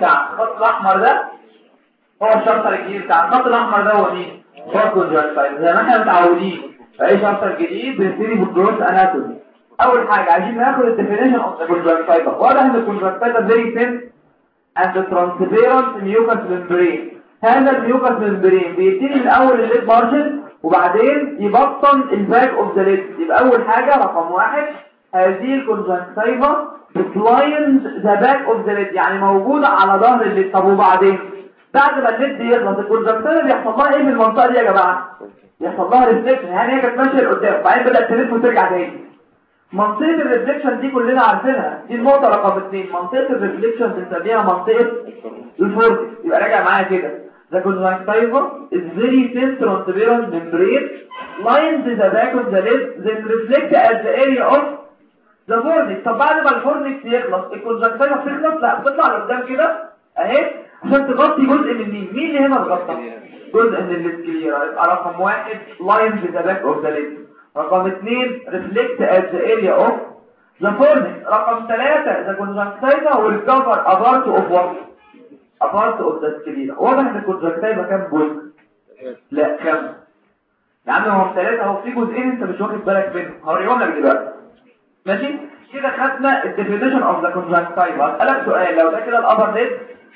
بتاع الخط الاحمر ده هو الشرطه الجديد بتاع الخط الاحمر ده هو مين هو الكونجكتيفا زي ما احنا متعودين في اي شرطه جديد بنبتدي بالجروس اناتومي اول حاجه عايزين ناخد الديفينيشن اوف ذا كونجكتيفا واضح ان الكونجكتيفا فيري ثين اند ترانسبيرنت ميوكس ممبرين هذا الميوكس ممبرين بيبتدي من اول الليد مارجن وبعدين يبطن الباك اوف ذا ليد يبقى اول حاجه رقم واحد هذه الكونجكتيفا بتلاينز ذا باك اوف ذا ليد يعني موجوده على ظهر الليد طب وبعدين بعد ما الليد يخلص الكونجكتيفا بيحصل لها ايه في المنطقه دي يا جماعه يحصل لها ريفليكشن يعني هي كانت ماشيه لقدام بعدين بدات تلف وترجع تاني منطقه الريفليكشن دي كلنا عارفينها دي النقطه رقم 2 منطقه الريفليكشن بنسميها منطقه الفورس يبقى راجع معايا كده The conjunctiva is very thin transparent membrane lines the back of the lid then reflect at the area of the fornix طب بعد ما الفورنكس يخلص الكونجكتيفا بتخلص لا بتطلع لقدام كده اهي عشان تغطي جزء من مين مين اللي هنا اتغطى جزء من السكليرا يبقى رقم واحد lines the back of the lid رقم اثنين reflect at the area of the fornix رقم ثلاثة the conjunctiva will cover a part of what a part of the sclera واضح ان الكونجكتيفا كام جزء لا كام يا عم هو ثلاثة اهو في جزئين انت مش واخد بالك منهم هوريهم لك دلوقتي ماشي كده خدنا الديفينيشن اوف ذا كونجكتيفا اسالك سؤال لو ده كده الابر ليد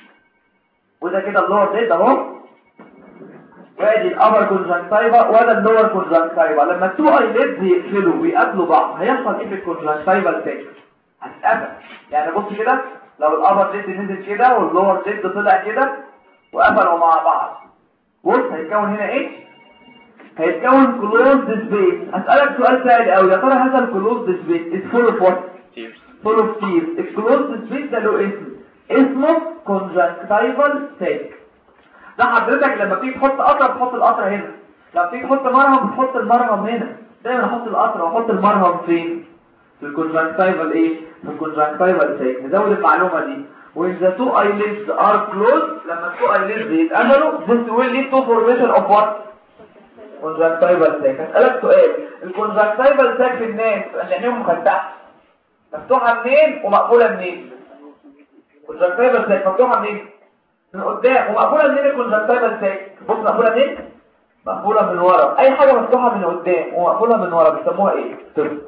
وده كده اللور ليد اهو وادي الابر كونجكتيفا ولا اللور كونجكتيفا لما التو ايليدز يقفلوا ويقابلوا بعض هيحصل ايه في الكونجكتيفا التاني هتتقفل يعني بص كده لو الابر ليد نزل كده واللور ليد طلع كده وقفلوا مع بعض بص هيتكون هنا ايه هيتكون كلوزد سبيس اسالك سؤال سهل قوي يا ترى هذا الكلوزد سبيس از فول اوف وات فول اوف تيرز الكلوزد سبيس ده له اسم اسمه كونجكتيفال ساك ده حضرتك لما تيجي تحط قطره تحط القطره هنا لما تيجي تحط مرهم بتحط المرهم هنا دايما احط القطره واحط المرهم فين في الكونجكتيفال ايه في الكونجكتيفال ساك نزود المعلومه دي when the two eyelids are closed لما two eyelids يتقفلوا this will lead to formation of what conjunctival sac هسألك سؤال الكونجكتيفال ساك في الناس اللي عينيهم مفتحه مفتوحه منين ومقفوله منين الكونجكتيفال ساك مفتوحه منين من قدام ومقفوله منين الكونجكتيفال ساك بص مقفوله منين مقفوله من ورا اي حاجه مفتوحه من قدام ومقفوله من ورا بيسموها ايه طب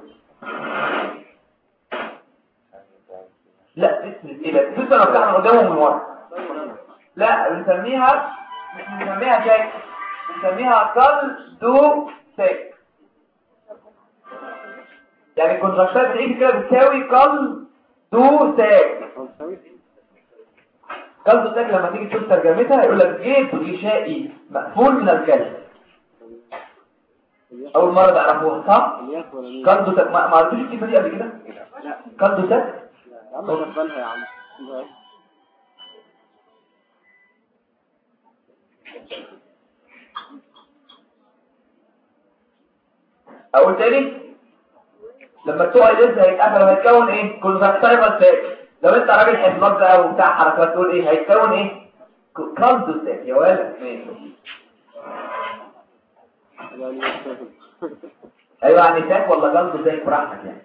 لا اسم ايه ده لسه مفتوحه من قدام ومن ورا لا بنسميها مش بنسميها ساك بنسميها كال دو ساك يعني الكونجكتيفال بتيجي كده بتساوي كال دو ساك كالدو ساك لما تيجي تشوف ترجمتها يقول لك جيب غشائي مقفول من الكلب اول مره تعرفوها صح كالدو ساك ما عرفتوش الكلمه دي قبل كده كالدو ساك يا عم غفلها يا عم اقول تاني لما التوع لسه هيتقفل هيتكون ايه كونجكتيفال ساك لو انت راجل حفظات بقى وبتاع حركات تقول ايه هيتكون ايه كالدو ساك يا ولد ماشي ايوه يعني ساك ولا كالدو ساك براحتك يعني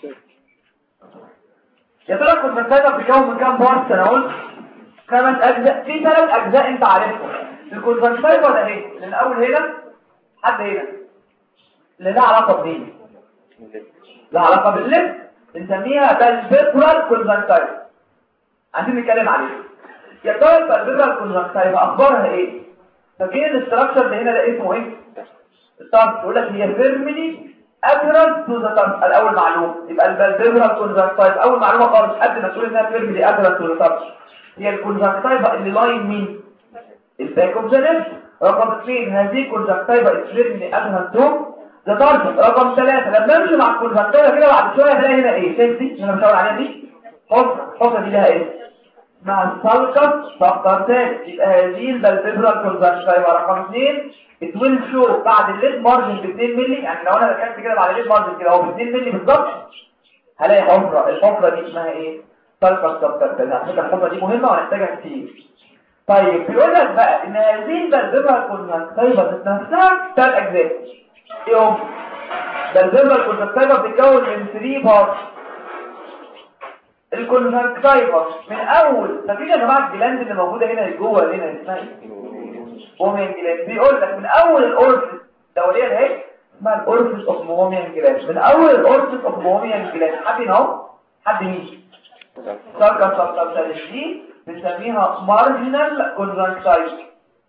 يا ترى الكونجكتيفا بيتكون من كام بارت انا قلت خمس اجزاء في ثلاث اجزاء انت عارفهم الكونجكتيفا ده ايه من اول هنا لحد هنا اللي لها علاقه بمين لها علاقه باللب بنسميها بالفيبرال كونجكتيفا عايزين نتكلم عليها يا ترى البالفيبرال كونجكتيفا اخبارها ايه فاكرين الاستراكشر اللي هنا ده اسمه ايه الطرف يقول لك هي فيرملي ادرال تو ذا طرف الاول معلومه يبقى البالفيبرال كونجكتيفا اول معلومه خالص قبل ما تقول انها فيرملي ادرال تو ذا طرف هي الكونجكتيفا اللي لاين مين الباك اوف ذا رقم 2 هذه الكونجكتيفا فيرملي ادرال تو ده طرف رقم ثلاثة لما امشي مع الكونجكتيفا كده بعد شويه هلاقي هنا ايه شايف دي اللي انا بشاور عليها دي حفره الحفره دي لها ايه مع السلقط فاختار تاني يبقى هذه البالفيبرال كونجكتيفا رقم 2 التوين شو بعد الليد مارجن ب 2 مللي يعني لو انا ركزت كده بعد الليد مارجن كده هو ب 2 مللي بالظبط هلاقي حفره الحفره دي اسمها ايه سلقط سبترتال على فكره الحفره دي مهمه وهنحتاجها كتير طيب بيقول لك بقى ان هذه البالفيبرال كونجكتيفا ذات نفسها ثلاث اجزاء يوم ده الفيبرال كونجكتيفا بتتكون من 3 بارت الكونجكتيفا من اول فاكرين يا جماعه الجلاند اللي موجوده هنا جوه هنا اسمها ايه موميان جلاند بيقول لك من اول الاورفس الدوريه اهي اسمها الاورفس اوف موميان جلاند من اول الاورفس اوف موميان جلاند حد هنا اهو حد مين ساركا ساركا دي بنسميها مارجنال كونجكتيفا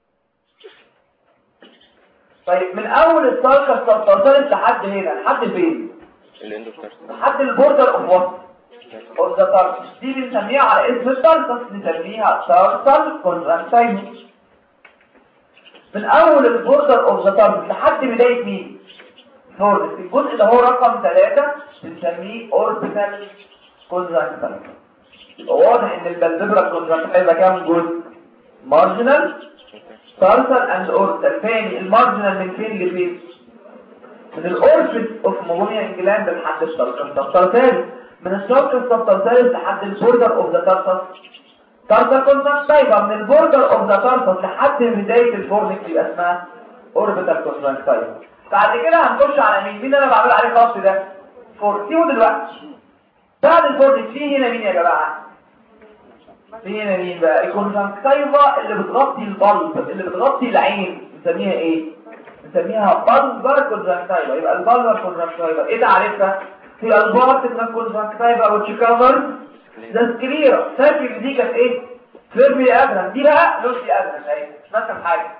طيب من اول الساركا ساركا لحد هنا لحد فين لحد البوردر اوف وات اوف ذا تارسس دي بنسميها على اسم التارسس بنسميها تارسال كونتراكتايل من اول البوردر اوف ذا تارسس لحد بدايه مين نورس الجزء ده هو رقم 3 بنسميه اوربيتال كونتراكتايل يبقى واضح ان البلدبرا كونتراكتايل ده كام جزء مارجنال تارسال اند اوربيتال ثاني المارجنال من فين لفين من الاورفيس اوف موميا جلاند لحد التارسال من الشرق السبتنسالس لحد البوردر اوف ذا تارسس تارسس كونتراكتايفا من البوردر اوف ذا تارسس لحد بدايه الفورنكس يبقى اسمها اوربيتال كونتراكتايفا بعد كده هنخش على مين مين اللي انا بعمل عليه خط ده فورتيو دلوقتي بعد الفورنكس في هنا مين يا جماعه في هنا مين بقى الكونتراكتايفا اللي بتغطي البلب اللي بتغطي العين بنسميها ايه بنسميها بالبر كونتراكتايفا يبقى البالبر كونتراكتايفا ايه تعريفها في البارت من كونجكتيفا او تشيكافر ده سكريرة فاكر دي كانت ايه فيرمي ادرن دي بقى لوسي ادرن اهي مش مثلا حاجه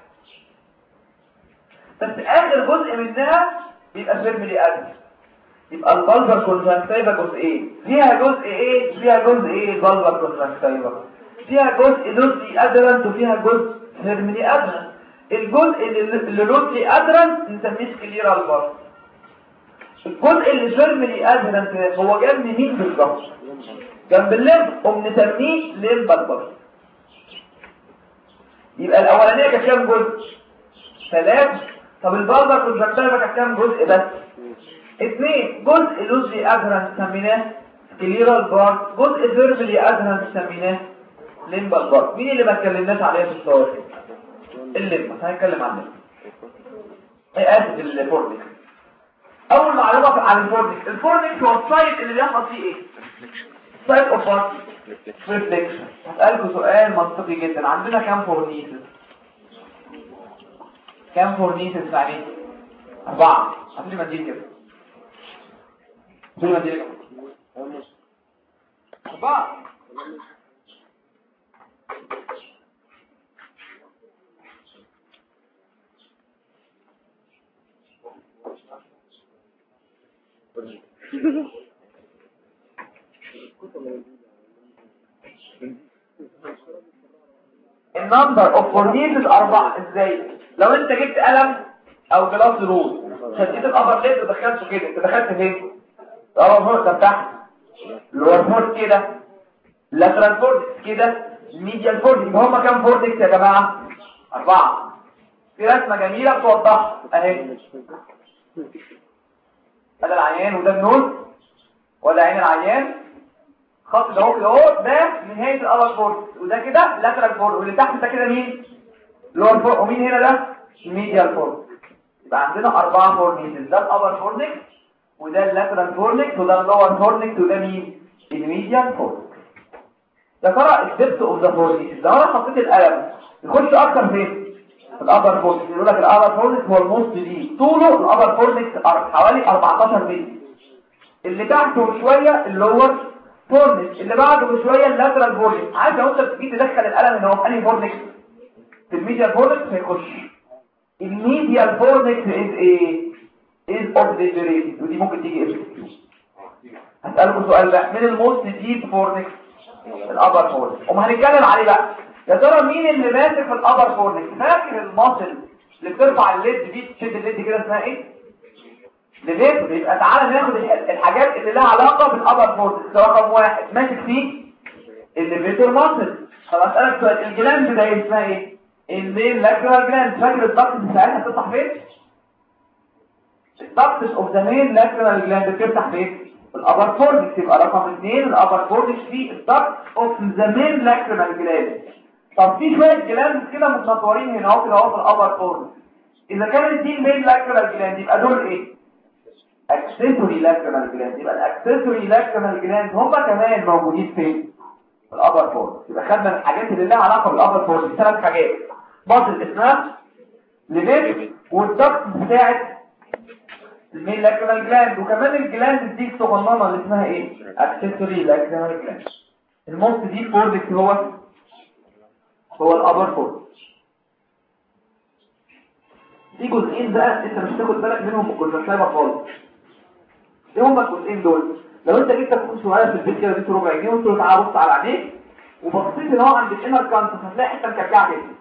بس اخر جزء منها بيبقى فيرمي ادرن يبقى البلبر كونجكتيفا جزئين فيها جزء ايه فيها جزء ايه البلبر كونجكتيفا فيها جزء لوسي ادرن وفيها جزء فيرمي ادرن الجزء اللي لوسي ادرن نسميه سكليرال بارت الجزء اللي جيرمني ادهرنت هو جنب مين بالظبط جنب الليمب قوم نسميه ليمب البر يبقى الاولانيه كانت كام جزء ثلاث طب البلبر كونجكتيفا كانت كام جزء بس اثنين جزء لوزي ادهرنت سميناه كليرال بار جزء فيربلي ادهرنت سميناه ليمب البر مين اللي ما اتكلمناش عليه في الصور الليمب هنتكلم عن الليمب ايه اسف الفورنكس اول معلومه عن الفورنكس الفورنكس هو السايت اللي بيحصل فيه ايه سايت اوف وات ريفليكشن هسالكم سؤال منطقي جدا عندنا كام فورنيسز كام فورنيسز يعني اربعه هاتوا لي منديل كده هاتوا لي منديل كده اربعه النمبر اوف فورنيسز اربعة ازاي لو انت جبت قلم او جلاس رول شديت الابر ليد ودخلته كده انت دخلت فين الابر فورت ده تحت اللور فورت كده لاترال فورت كده الميديال فورت يبقى هما كام فورتكس يا جماعه اربعه في رسمه جميله بتوضحها اهي هذا العيان وده النوز ولا عين العيان خط ده اهو كده اهو ده نهايه الابر فورت وده كده لاترال فورت واللي تحت ده كده مين لور فورت ومين هنا ده ميديال فورت يبقى عندنا اربعه فورنيكس ده الابر فورنيكس وده اللاترال فورنيكس وده اللور فورنيكس وده مين الميديال فورنيكس يا ترى الدبت اوف ذا فورنيكس لو انا حطيت القلم يخش اكتر فين في الابر فورنيكس يقول لك الابر فورنيكس هو النص دي طوله الابر فورنيكس حوالي 14 متر اللي تحته شويه اللور فورنيكس اللي بعده بشويه اللاترال فورنيكس عارف لو انت بتيجي تدخل القلم ان هو في انهي فورنيكس في الميديال فورنيكس هيخش الميديال فورنيكس از ايه از اوبليتريتد ودي ممكن تيجي اس هسألكم سؤال بقى من الموست ديب فورنيكس الابر فورنيكس وما هنتكلم عليه بقى يا ترى مين اللي ماسك في الابر فورنيكس فاكر الماسل اللي بترفع الليد دي تشد الليد كده اسمها ايه لليد يبقى تعالى ناخد الحاجات اللي لها علاقه بالابر فورنيكس رقم واحد ماسك فيه الليفيتور ماسل طب اسالك سؤال الجلاند ده اسمها ايه المين لاكرال جلاند فاكر الضغط ساعتها بتفتح فين الضغط اوف ذا مين لاكرال جلاند بتفتح فين الابر فورنكس يبقى رقم 2 الابر فورنكس فيه الضغط اوف ذا مين لاكرال جلاند طب في شويه جلاند كده متنطورين هنا اهو كده اهو في الابر فورنكس اذا كانت دي المين لاكرال جلاند يبقى دول ايه اكسسوري لاكريمال جلاند يبقى الاكسسوري لاكريمال جلاند هم كمان موجودين فين في الابر فورس يبقى خدنا الحاجات اللي لها علاقه بالابر فورس ثلاث حاجات باطل اسنان لبيت والضغط بتاعت المين لاكريمال جلاند وكمان الجلاند دي الصغننه اللي اسمها ايه اكسسوري لاكريمال جلاند الموست دي فورد هو هو الابر فورد في جزئين بقى انت مش هتاخد بالك منهم الكونجكتيفا خالص ايه هما الجزئين دول لو انت جبت تكون صغير في البيت كده اديته ربع جنيه وقلت له تعالى بص على عينيك وبصيت ان هو عند الانر كانت هتلاقي حته مكعكعه كده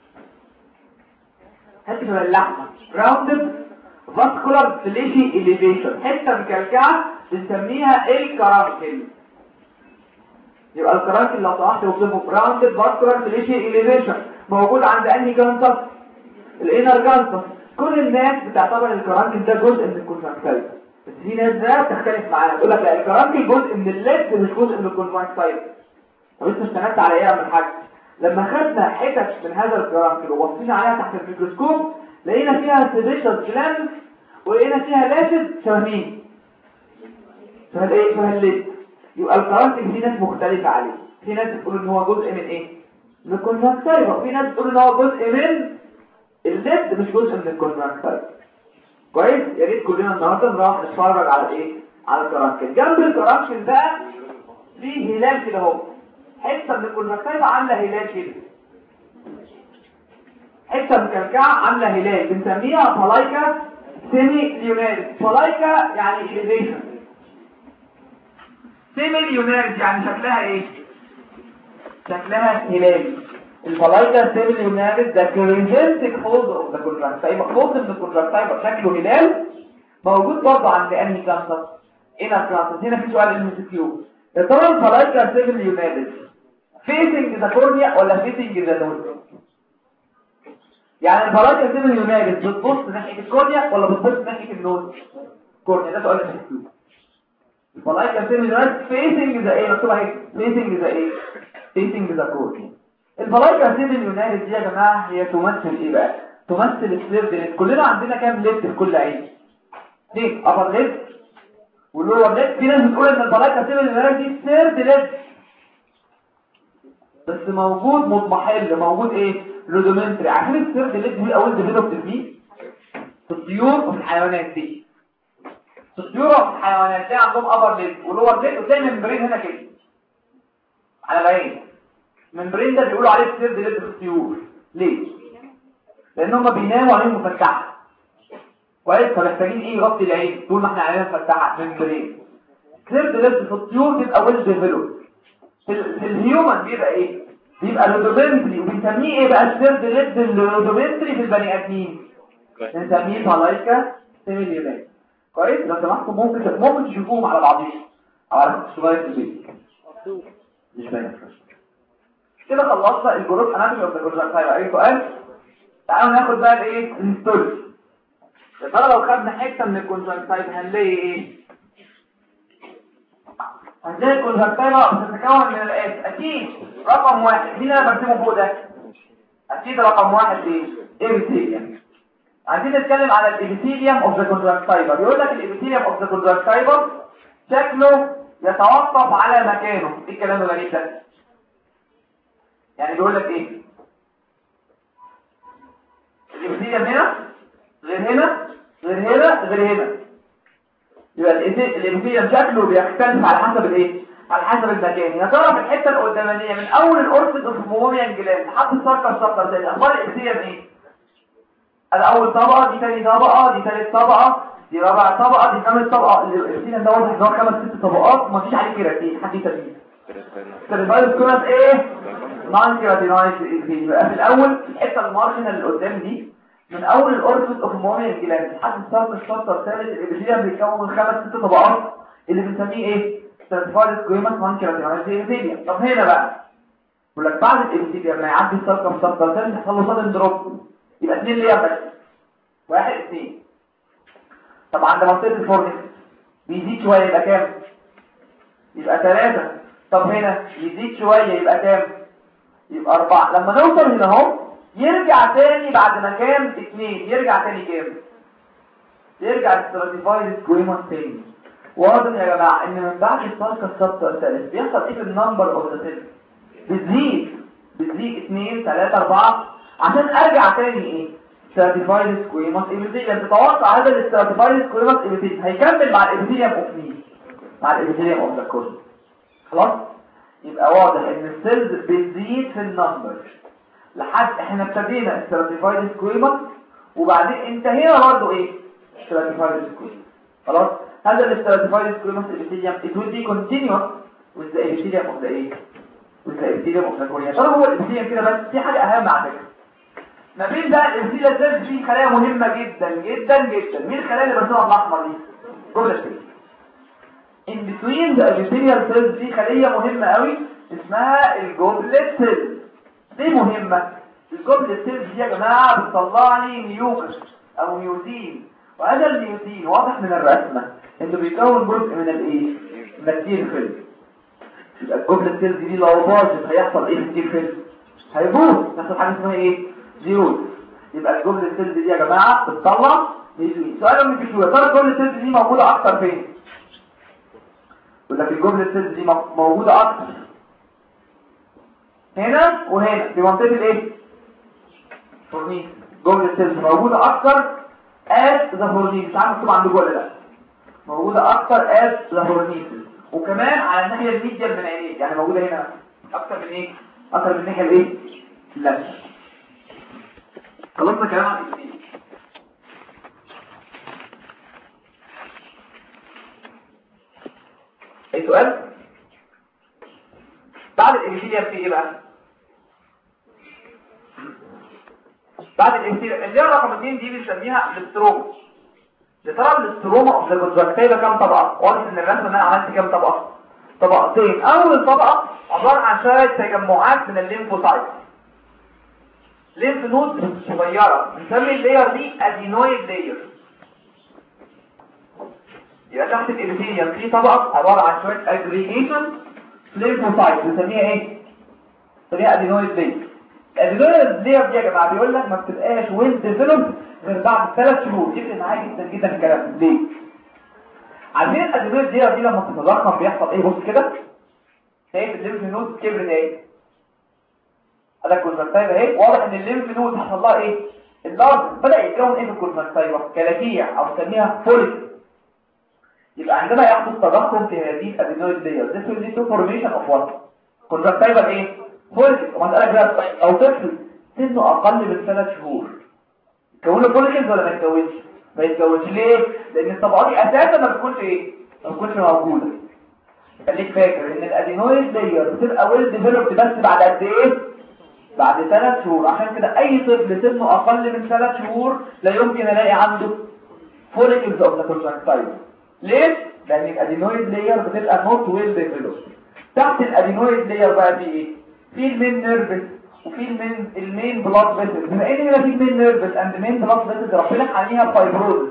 حته من اللحمه راوندد فاسكولار فليشي اليفيشن حته مكعكعه بنسميها الكرانكل يبقى الكرانكل لو طلعت وصفه راوندد فاسكولار فليشي اليفيشن موجود عند انهي جانتس الانر جانتس كل الناس بتعتبر الكرانكل ده جزء من الكونتراكتايل بس في ناس ده تختلف معانا تقول لك لا الكرانكل جزء من الليد مش جزء من الكونتراكتايل طب انت اشتغلت على ايه يا عم الحاج لما خدنا حتت من هذا الكرانكل وبصينا عليها تحت الميكروسكوب لقينا فيها سيبيشال جلاند ولقينا فيها لاشد شبه مين شبه ايه شبه الليد يبقى الكرانكل في ناس مختلفة عليه في ناس بتقول ان هو جزء من ايه من الكونتراكتايل وفي ناس بتقول ان هو جزء من الليد مش جزء من الكونتراكتايل كويس يا ريت كلنا النهارده نروح نتفرج على ايه على الكرانكل جنب الكرانكل ده في هلال كده اهو حته من الكونتراكتايل عامله هلال كده حته مكلكعه عامله هلال بنسميها فلايكا سيمي ليوناريس فلايكا يعني اليفيشن سيمي ليوناريس يعني شكلها ايه شكلها هلال الفلايكا سيمي ليوناريس ده كرينجنتك فولد اوف ذا كونتراكتايل فولد من الكونتراكتايل شكله هلال موجود برضه عند انهي كانسر هنا كانسر هنا في سؤال ام سي كيو يا ترى الفلايكا سيمي ليوناريس فيسنج ذا كورنيا ولا فيسنج ذا نوز يعني الفلايكا سيمي ليوناريس بتبص ناحيه الكورنيا ولا بتبص ناحيه النوز كورنيا ده سؤال ام سي كيو الفلايكا سيمي ليوناريس فيسنج ذا ايه مكتوب اهي فيسنج ذا ايه فيسنج ذا كورنيا الفلايكا سيمي ليوناريس دي يا جماعه هي تمثل ايه بقى تمثل السليب كلنا عندنا كام ليد في كل عين اثنين ابر ليد واللور ليد في ناس بتقول ان الفلايكا سيمي ليوناريس دي سيرد ليد بس موجود مضمحل موجود ايه رودومنتري عارفين السيرد ليد دي اول ديفلوبت فيه في الطيور وفي الحيوانات دي في الطيور وفي الحيوانات تلاقي عندهم ابر ليد ولور ليد وتلاقي ممبرين هنا كده على العين ممبرين ده بيقولوا عليه السيرد ليد في الطيور ليه لان هم بيناموا عينهم مفتحه كويس فمحتاجين ايه يغطي العين طول ما احنا عيننا مفتحه ممبرين سيرد ليد في الطيور بيبقى ويل ديفلوبد في, في الهيومن بيبقى ايه بيبقى لودومنتري وبنسميه ايه بقى السيرد ليد اللودومنتري في البني ادمين بنسميه فلايكا سيميليونات كويس لو سمحتوا ممكن ممكن تشوفوهم على بعضهم او على الصغير في البيت مش باين كده خلصنا الجروب اناتومي اوف ذا كونجكتيفا اي سؤال تعالوا ناخد بقى الايه الهيستوري يا ترى لو خدنا حته من الكونجكتيفا هنلاقي ايه هنلاقي الكونجكتيفا بتتكون من الآتي أكيد رقم واحد مين أنا برسمه فوق ده أكيد رقم واحد إيه إبيثيليوم عايزين نتكلم على الإبيثيليوم أوف ذا كونجكتيفا بيقول لك الإبيثيليوم أوف ذا كونجكتيفا شكله يتوقف على مكانه إيه الكلام الغريب ده يعني بيقول لك إيه الإبيثيليوم هنا غير هنا غير هنا غير هنا يبقى الإبيثيليوم شكله بيختلف على حسب الايه على حسب المكان يا ترى في الحته القدامانيه من اول الاورثد اوفموميان جلاند لحد السكر السكر زي اخبار الإبيثيليوم ايه الاول طبقه دي ثاني طبقه دي ثالث طبقه دي رابع طبقه دي خامس طبقه الإبيثيليوم ده واضح ان هو خمس ست طبقات ما فيش عليه كيراتين حد يسميه كيراتين كونس ايه نون كيراتينايز يبقى في الاول الحته المارجنال اللي قدام دي من اول الاوربت اوف موميا جلاند لحد السطر السطر الثالث الابيثيليوم بيتكون من خمس ست طبقات اللي بنسميه ايه ستراتيفايد سكويمس نون كيراتينايز ابيثيليوم طب هنا بقى بيقول لك بعد الابيثيليوم لما يعدي السطر السطر الثالث يحصل له صدم دروب يبقى اثنين ليه بس واحد اثنين طب عند منطقه الفورنكس بيزيد شويه يبقى كام يبقى ثلاثة طب هنا يزيد شويه يبقى كام يبقى أربعة لما نوصل هنا اهو يرجع تاني بعد ما كان اتنين يرجع تاني كام يرجع للستراتيفايد سكويموس تاني واضح يا جماعه ان من بعد الفرق السبت الثالث بيحصل ايه في النمبر اوف ذا سيلز بتزيد بتزيد 2 3 4 عشان ارجع تاني ايه ستراتيفايد سكويموس ايبيثيليوم تتوقع هذا الستراتيفايد سكويموس ايبيثيليوم هيكمل مع الابيثيليوم اوف مين مع الابيثيليوم اوف ذا كورن خلاص يبقى واضح ان السيلز بتزيد في النمبر لحد احنا ابتدينا ستراتيفايد سكويموس وبعدين انتهينا برضه ايه stratified squamous خلاص هذا الستراتيفايد سكويموس epithelium it will be continuous with the epithelium of the ايه with the epithelium of the cornea طبعا هو الابيثيليوم كده بس في حاجه اهم على فكره ما بين بقى الابيثيليوم ده في خلايا مهمه جدا جدا جدا مين الخلايا اللي برسمها بالاحمر دي جمله كده in between the epithelial cells في خليه مهمه قوي اسمها الجوبلت سيلز دي مهمه الجوبلت سيلز دي يا جماعه بتطلع لي ميوكس او ميوزين وهذا الميوزين واضح من الرسمة انه بيكون جزء من الايه من التير فيلم يبقى الجبل سيلز دي لو باظت هيحصل ايه في التير فيلم هيبوظ نفس حاجه اسمها ايه زيروز يبقى الجبل سيلز دي يا جماعه بتطلع ميوزين سؤال من كده يا ترى الجبل سيلز دي موجوده اكتر فين يقول لك الجبل سيلز دي موجوده اكتر هنا وهنا في منطقه الايه فورنيس جبل سيلز موجوده اكتر as the hornices مش عارف مكتوب عندكم ولا لا موجودة اكتر as the hornices وكمان على الناحية الميديال من عينيك يعني موجودة هنا اكتر من ايه اكتر من الناحية الايه لا خلصنا كلام عن الابيثيليوم اي سؤال بعد الابيثيليوم في ايه بقى بعد الانتيريور اللي هي رقم 2 دي بنسميها الاستروما يا ترى الاستروما اوف ذا كونجكتيفا كام طبقه واضح ان الرسمه ان انا عملت كام طبقه طبقتين اول طبقه عباره عن شويه تجمعات من الليمفوسايت ليمف نود صغيره بنسمي اللاير دي ادينويد لاير يبقى تحت الابيثيليوم في طبقه عباره عن شويه اجريجيشن ليمفوسايت بنسميها ايه بنسميها ادينويد لاير الادينويد لاير دي يا جماعه بيقول لك ما بتبقاش ويل ديفلوب غير بعد ثلاث شهور يفرق معايا جدا جدا الكلام ليه عارفين الادينويد لاير دي لما تتضخم بيحصل ايه بص كده شايف الليمف نود كبرت ايه هذا الكونجكتيفا اهي واضح ان الليمف نود حصل لها ايه اللارج بدا يتكون ايه في الكونجكتيفا كلاكيع او تسميها فوليك يبقى عندما يحدث تضخم في هذه الادينويد لاير this will lead to formation of what كونجكتيفا ايه فوليك ومساله كده او طفل سنه اقل من ثلاث شهور يكون فوليكلز ولا ما يتكونش ما يتكونش ليه لان الطبقات دي اساسا ما بتكونش ايه ما بتكونش موجوده خليك فاكر ان الادينويد لاير بتبقى ويل ديفلوبد بس بعد قد ايه بعد ثلاث شهور عشان كده اي طفل سنه اقل من ثلاث شهور لا يمكن الاقي عنده فوليكلز اوف ذا كونجكتيفا ليه لان الادينويد لاير بتبقى نوت ويل ديفلوبد تحت الادينويد لاير بقى في ايه في المين نيرفس وفي المين المين بلاد فيسل بما ان هنا في المين نيرفس اند مين بلاد فيسل ربنا عليها فايبروز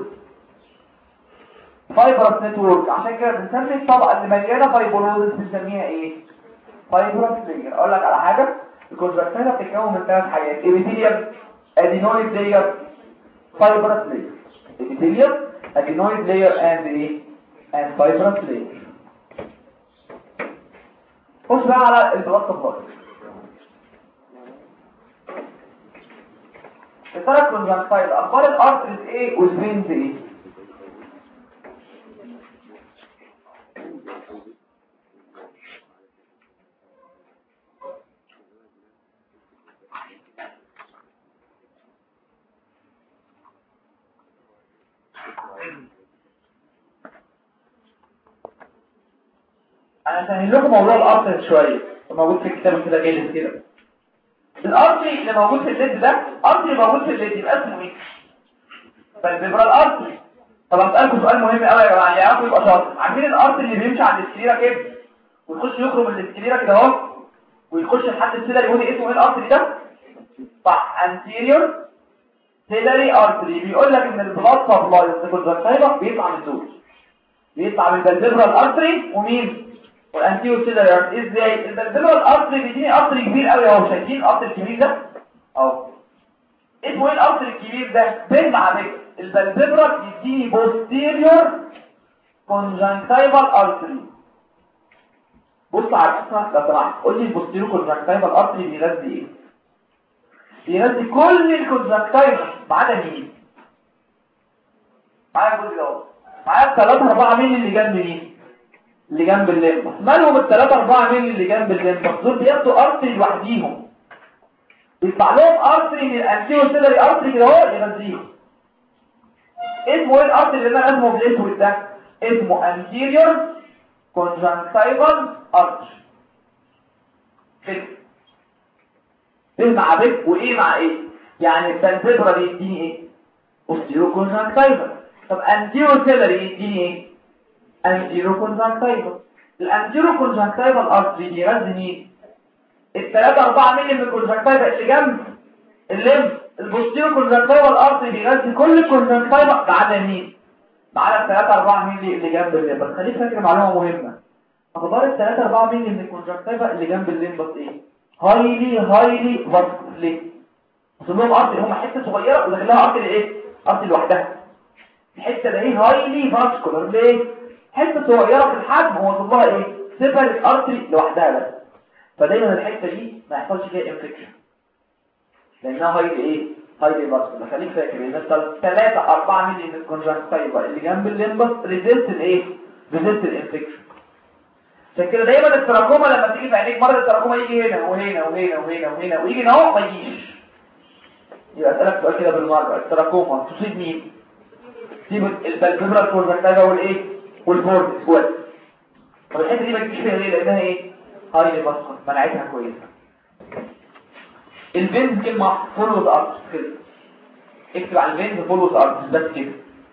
فايبرس نتورك عشان كده بنسمي الطبقه اللي مليانه فايبروز بنسميها ايه فايبرس لاير اقول لك على حاجه الكونجكتيفا بتتكون من ثلاث حاجات ابيثيليوم ادينويد لاير فايبرس لاير ابيثيليوم ادينويد لاير اند ايه اند فايبرس لاير خش بقى على البلاد سبلاي الثلاث كونجكتيفا اخبار الارتريز ايه والفينز ايه انا هسهل لكم موضوع الارتري شويه موجود في الكتاب كده جاهز كده الارتري اللي موجود في الليد ده ارتري موجود في الليد يبقى اسمه ايه طيب يبقى الارتري طب اسالكم سؤال مهم قوي يا جماعه يعرفوا يبقى شاطر عارفين الارتري اللي بيمشي عند السكليرا كده ويخش يخرج من السكليرا كده اهو ويخش لحد السيلري يقول اسمه ايه الارتري ده صح anterior سيلري ارتري بيقول لك ان البلاد سبلاي الكونجكتيفا بيطلع من دول بيطلع من الفالفيبرال ارتري ومين والانتيو سيلر ازاي الفالفيبرال ارتري بيديني ارتري كبير قوي اهو شايفين الارتري الكبير ده اهو اسمه ايه الارتري الكبير ده فين على فكره البلفبرا بيديني posterior conjunctival artery بص على القصه لو سمحت قول لي البوستيريور conjunctival artery بيغذي ايه بيغذي كل الكونجكتيفال ما عدا مين معايا الجزء ده معايا الثلاثة أربعة مين اللي جنب مين اللي جنب الليمبس مالهم الثلاثة أربعة مين اللي جنب الليمبس دول بياخدوا ارتري لوحديهم بيطلع لهم ارتري من الانتيو سيلري ارتري كده اهو يغذيهم اسمه ايه الارتري اللي انا اسمه بالاسود ده اسمه anterior conjunctival artery كده ايه مع ب وايه مع ايه يعني البنزبرا بيديني ايه posterior conjunctival طب anterior ciliary يديني ايه anterior conjunctival الانتيرو conjunctival artery بيغذي مين الثلاثة أربعة ملي من الكونجكتيفال اللي جنب الليمف البوستيرو conjunctival artery بيغذي كل الكونجكتيفال ما عدا مين ما عدا الثلاثة أربعة ملي اللي جنب الليمف بس خليك فاكر معلومة مهمة مقدار الثلاثة أربعة ملي من الكونجكتيفال اللي جنب الليمف ايه هايلي هايلي فاسكولار ليه اصل لهم ارض هم حته صغيره وداخلها ارض ايه ارض لوحدها الحته دي هايلي فاسكولار ليه حته صغيره في الحجم هو طلها ايه سيبر ارتري لوحدها بس فدايما الحته دي ما يحصلش فيها انفكشن لانها هايلي ايه هايلي فاسكولار خليك فاكر ان انت 3 4 مللي من الكونجكتيفا اللي جنب الليمبس ريزلت الايه ريزلت الانفكشن عشان كده دايما التراكوما لما تيجي في عينيك مره التراكوما يجي هنا وهنا وهنا وهنا وهنا ويجي هنا اهو ما يجيش يبقى اسالك سؤال كده بالمره التراكوما تصيب مين تصيب البلفبرال كورزاكتايفا والايه والبورد سوات طب الحته دي ما تجيش فيها ليه لانها ايه هاي باسكت مناعتها كويسه الفينز كلمه فولوز ارت كده اكتب على الفينز فولوز ارت بس كده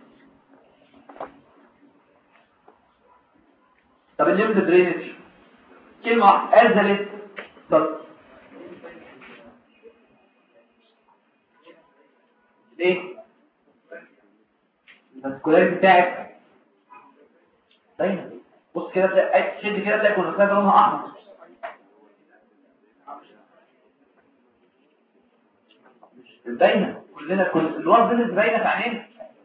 طب الليمف درينج كلمة واحدة أزلت طب ايه الفاسكولاري بتاعك دايما بص كده تلاقي شد كده تلاقي كل كده لونها احمر دايما كلنا كل الوار بيزنس باينه في عينينا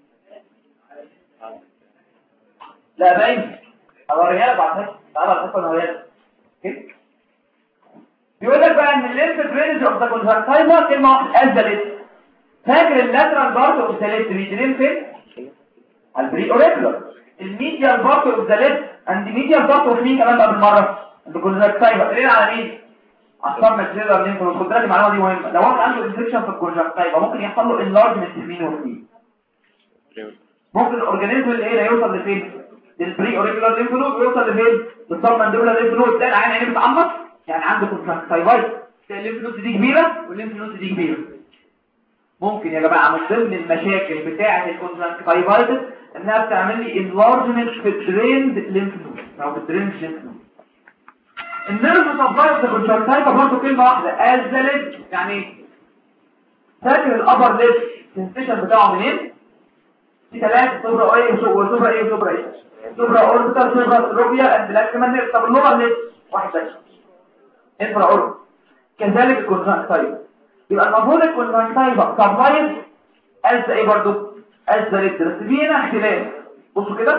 لا باينه اوريها لك بعد كده تعالى على فكره اوريها لك بيقول لك بقى ان الليمف درينج اوف ذا كونجكتيفا كلمه واحده ازلت فاكر اللاترال بارت اوف ذا ليفت بيدرين فين البري اوريكولار الميديال بارت اوف ذا ليفت اند ميديال بارت اوف مين كمان بقى بالمره الكونجكتيفا قلنا على مين عصام ماكسيلر لينف خد بالك المعلومه دي مهمه لو واحد عنده انفكشن في الكونجكتيفا ممكن يحصل له انلارجمنت في مين وفي ممكن الاورجانيزم اللي ايه يوصل لفين للبري اوريكولار ليمف نود ويوصل لفين للسبمنديبولار ليمف نود تلاقي العين عينيه بتعمر يعني عنده كونجكتيفايت تلاقي الليمف نود دي كبيره والليمف نود دي كبيره ممكن يا جماعه من ضمن المشاكل بتاعه الكونجكتيفايتس انها بتعمل لي انلارجمنت في الدريند ليمف نود او في الدريند ليمف نود النيرف سبلاي في الكونجكتيفا برضه كلمه واحده ازلت يعني فاكر الابر ليب السنسيشن بتاعه منين في ثلاثه سوبرا ايه وسوبرا ايه وسوبرا ايه سوبرا اوربيتال سوبرا روبيا اند لاك كمان نيرف طب اللور ليب واحد بس انفرا اورب كذلك الكونجكتيفا يبقى المفروض الكونجكتيفا سبلاي از ايه برضه ازلت بس في هنا اختلاف بصوا كده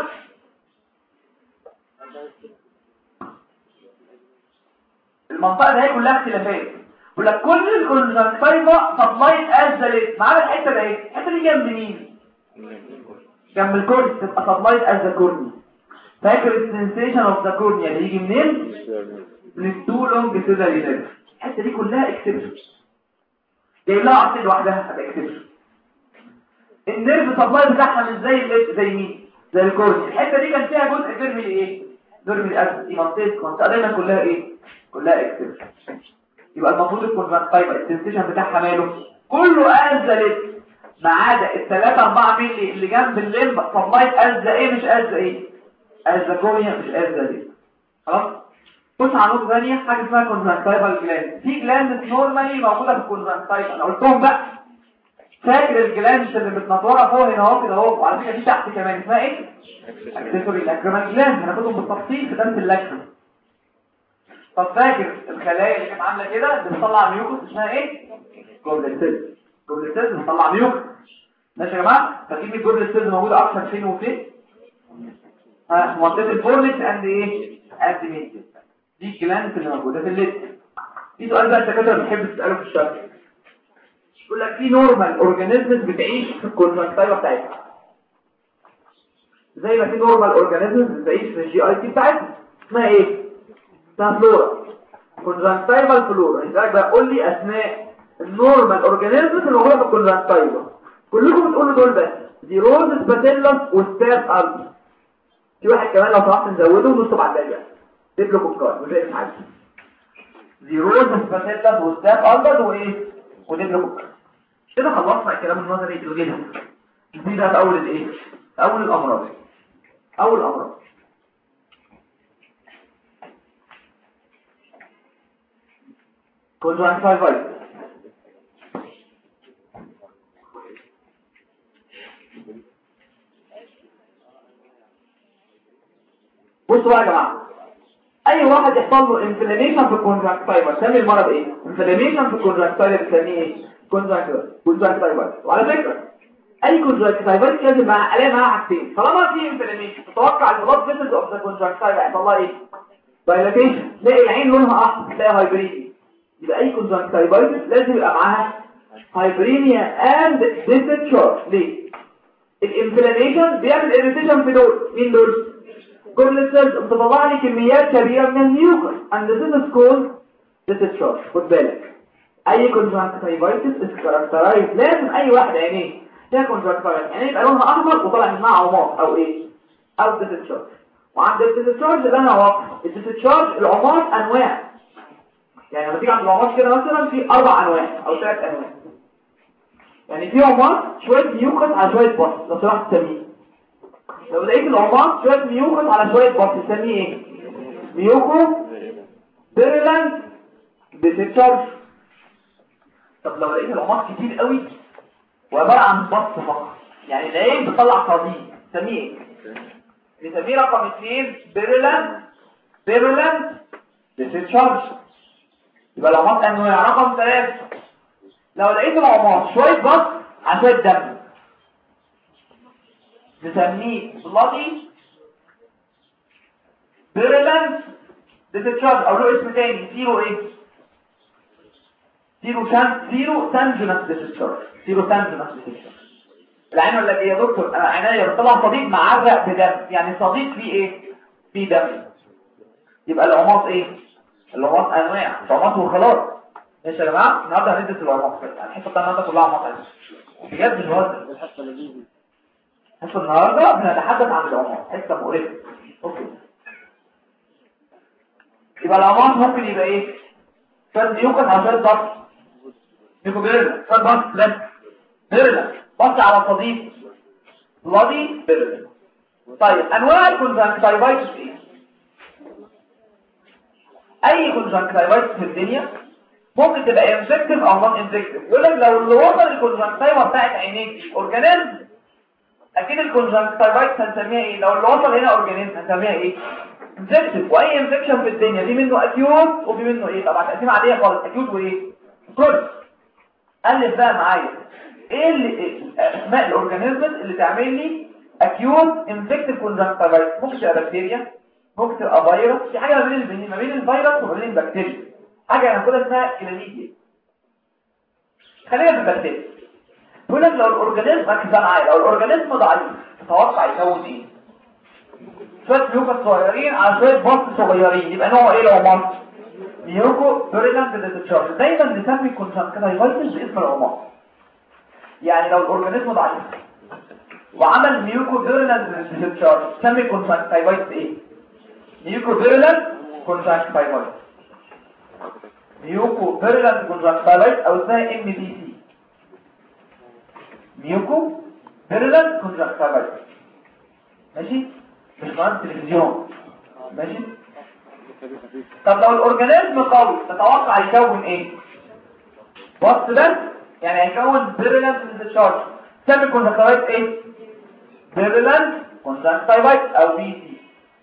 المنطقه دي كلها اختلافات يقول لك كل الكونجكتيفا سبلايت ازلت ما عدا الحته دي الحته دي جنب مين جنب الكورني تبقى سبلايت از ذا كورني فاكر السنسيشن اوف ذا كورنيا اللي يجي منين من التو لونج سيلري نيرف الحته دي كلها اكسبشن جايب لها عصير لوحدها هتبقى اكسبشن النيرف سبلاي بتاعها مش زي الليفت زي مين زي الكورني الحته دي كان فيها جزء فيرمي ايه فيرمي الاسد دي منطقه منطقه دايما كلها ايه كلها اكسبشن يبقى المفروض الكونجكتيفا السنسيشن بتاعها ماله كله ازلت ما عدا الثلاثة أربعة ملي اللي جنب الليمب سبلايت أزة إيه مش أزة إيه أزة كوريا مش أزة دي خلاص بص على نقطة ثانية حاجة اسمها كونجكتيفال جلاند في جلاند نورمالي موجودة في الكونجكتيفا أنا قلتهم بقى فاكر الجلاند اللي متنطورة فوق هنا اهو كده اهو وعلى فكرة في تحت كمان اسمها إيه؟ اكسسوري الاكريمال جلاند هناخدهم بالتفصيل في درس اللاكشن طب فاكر الخلايا اللي كانت عاملة كده اللي بتطلع ميوكس اسمها إيه؟ جوبلتيز جوبلتيز بتطلع ميوكس ماشي يا جماعه فاكرين الجزء السيلز موجوده اكتر فين وفين ها منطقه الفورنكس اند ايه اند ميديا دي الجلاند اللي موجوده في الليد في سؤال بقى الدكاتره بتحب تساله في الشرح يقول لك في نورمال اورجانيزمز بتعيش في الكونجكتيفا بتاعتها زي ما في نورمال اورجانيزمز بتعيش في الجي اي تي بتاعتها اسمها ايه اسمها فلورا كونجكتيفال فلورا يبقى بقى قول لي اسماء النورمال اورجانيزمز اللي موجوده في الكونجكتيفا كلكم بتقولوا دول بس دي روز باتيلس وستاف ارض في واحد كمان لو سمحت نزوده ونصب على الباقي ديبلوكوكار مش هيك حاجه دي روز باتيلس وستاف ارض وايه وديبلوكوكار كده خلصنا الكلام النظري اللي جينا دي ده في اول الايه اول الامراض اول الامراض conjunctivitis بصوا بقى يا جماعه اي واحد يحصل له انفلاميشن في الكونجكتيفا تسمي المرض ايه انفلاميشن في الكونجكتيفا بتسميه ايه كونجكتيفا وعلى فكره اي كونجكتيفا لازم مع عليها معاها حاجتين طالما في انفلاميشن تتوقع البلاد فيسلز اوف ذا كونجكتيفا يحصل لها ايه دايلاتيشن تلاقي العين لونها احمر تلاقي هايبريدي يبقى اي كونجكتيفايتس لازم يبقى معاها هايبرينيا اند ديستشارج ليه الانفلاميشن بيعمل اريتيشن في دول مين دول كل السيلز بتطلع لي كميات كبيره من الميوكس and this is called discharge خد بالك اي conjunctivitis is characterized لازم اي واحد عينيه فيها conjunctivitis يعني يبقى لونها احمر وطالع منها عمار او ايه او discharge وعند الديسشارج اللي انا واقف الديسشارج العمار انواع يعني لما تيجي عند العمار كده مثلا في اربع انواع او ثلاث انواع يعني في عمار شويه ميوكس على شويه بص لو سمحت تسميه لو لقيت العمار شويه ميوكس على شويه بص تسميه ايه ميوكو بيرلاند ديسشارج طب لو لقيت العمار كتير قوي وعباره عن بص فقط يعني العين بتطلع صديق تسميه ايه نسميه رقم 2 بيرلاند بيرلاند ديسشارج يبقى العمار انواع رقم 3 لو لقيت العمار شويه بص على شويه دم نسميه بلادي بيرلاند ديسشارج او له اسم تاني زيرو ايه زيرو شان زيرو تانجنس ديسشارج زيرو تانجنس ديسشارج العين ولا ايه يا دكتور انا عينيا طلع صديق معرق بدم يعني صديق فيه ايه فيه دم يبقى العماص ايه العماص انواع عماص وخلاص ماشي يا جماعه النهارده هندرس العماص الحصه بتاعنا النهارده كلها عماص بجد مش بهزر الحصه اللذيذه حصه النهارده بنتحدث عن العماص حصه مقرفه اوكي يبقى العماص ممكن يبقى ايه فرد يوقف على فرد ضغط نيكو بيرلا فرد ضغط بس بيرلا بص على صديق بلادي بيرلا طيب انواع الكونجكتيفايتس ايه اي كونجكتيفايتس في الدنيا ممكن تبقى انفكتيف او نون انفكتيف يقول لك لو اللي وصل الكونجكتيفا بتاعت عينيك اورجانيزم اكيد الكونجكتيفايتس هنسميها ايه لو اللي وصل هنا اورجانيزم هنسميها ايه انفكتيف واي انفكشن في الدنيا في منه اكيوت وفي منه ايه طبعا تقسيمه عاديه خالص اكيوت وايه كرونيك الف بقى معايا ايه اللي اسماء الاورجانيزمز اللي تعمل لي اكيوت انفكتيف كونجكتيفايتس ممكن تبقى بكتيريا ممكن تبقى فيروس في حاجه ما بين ما بين الفيروس وما بين البكتيريا حاجه هناخدها اسمها كلاميديا خلينا في البكتيريا بيقول لك لو الاورجانيزم ركز بقى معايا لو الاورجانيزم ضعيف تتوقع يكون ايه شويه ميوكس صغيرين على شويه بص صغيرين يبقى نوعه ايه لو مص ميوكو بيريلانت ديتشارج دايما بنسمي الكونجكتيفايتس باسم العمار يعني لو الاورجانيزم ضعيف وعمل ميوكو بيريلانت ديتشارج نسمي الكونجكتيفايتس ايه ميوكو بيريلانت كونجكتيفايتس ميوكو بيريلانت كونجكتيفايتس او اسمها ام بي سي ميوكو بيريلانت كونجكتيفايتس ماشي مش مهم تلفزيون ماشي طب لو الاورجانيزم قوي تتوقع يكون ايه بص بس يعني هيكون بيريلانت ديتشارج سمي كونجكتيفايتس ايه بيريلانت كونجكتيفايتس او بي سي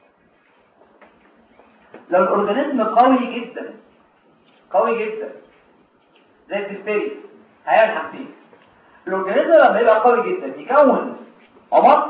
لو الاورجانيزم قوي جدا قوي جدا زي الدفتري هيعمل حاجتين الاورجانيزم لما يبقى قوي جدا يكون عمق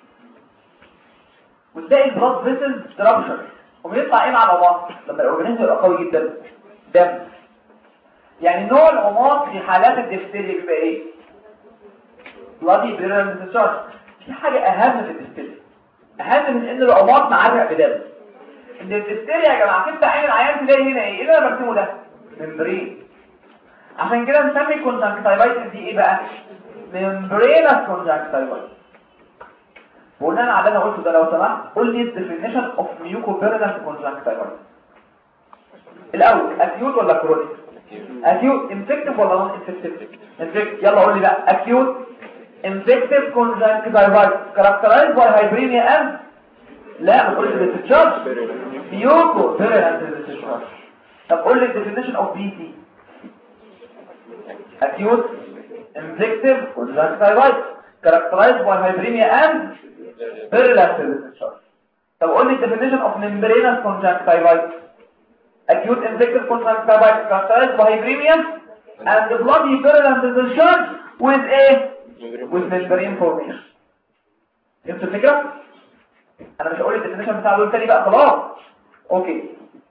وتلاقي البلاد فيسلز ترابشر وبيطلع ايه مع العمق لما الاورجانيزم يبقى قوي جدا دم يعني نوع العمق في حالات الدفتيريا بيبقى ايه بلادي بيرن في حاجه اهم في الدفتيريا اهم من ان العمار معرق بدم ان الدفتيريا يا جماعه تفتح عين العيان تلاقي هنا ايه ايه اللي انا برسمه ده ممبرين عشان كده نسمي الكونجكتيفايتس دي ايه بقى ممبرينس كونجكتيفايتس بناء على اللي انا قلته ده لو سمحت قول لي الديفينيشن اوف ميوكوبيرنس كونجكتيفايتس الاول اكيوت ولا كرونيك اكيوت انفكتيف ولا نون انفكتيف انفكتيف يلا قول لي بقى اكيوت infective conjunctivitis characterized by hyperemia and لا ما تقولش بالتشارج بيوكو virulent discharge طب قول لي definition of BT acute infective conjunctivitis characterized by hyperemia and virulent discharge طب قول لي definition of membranous conjunctivitis acute infective conjunctivitis characterized by hyperemia and bloody virulent discharge with a والممبرين فورميشن فهمتوا الفكره انا مش هقول الديفينيشن بتاع دول تاني بقى خلاص اوكي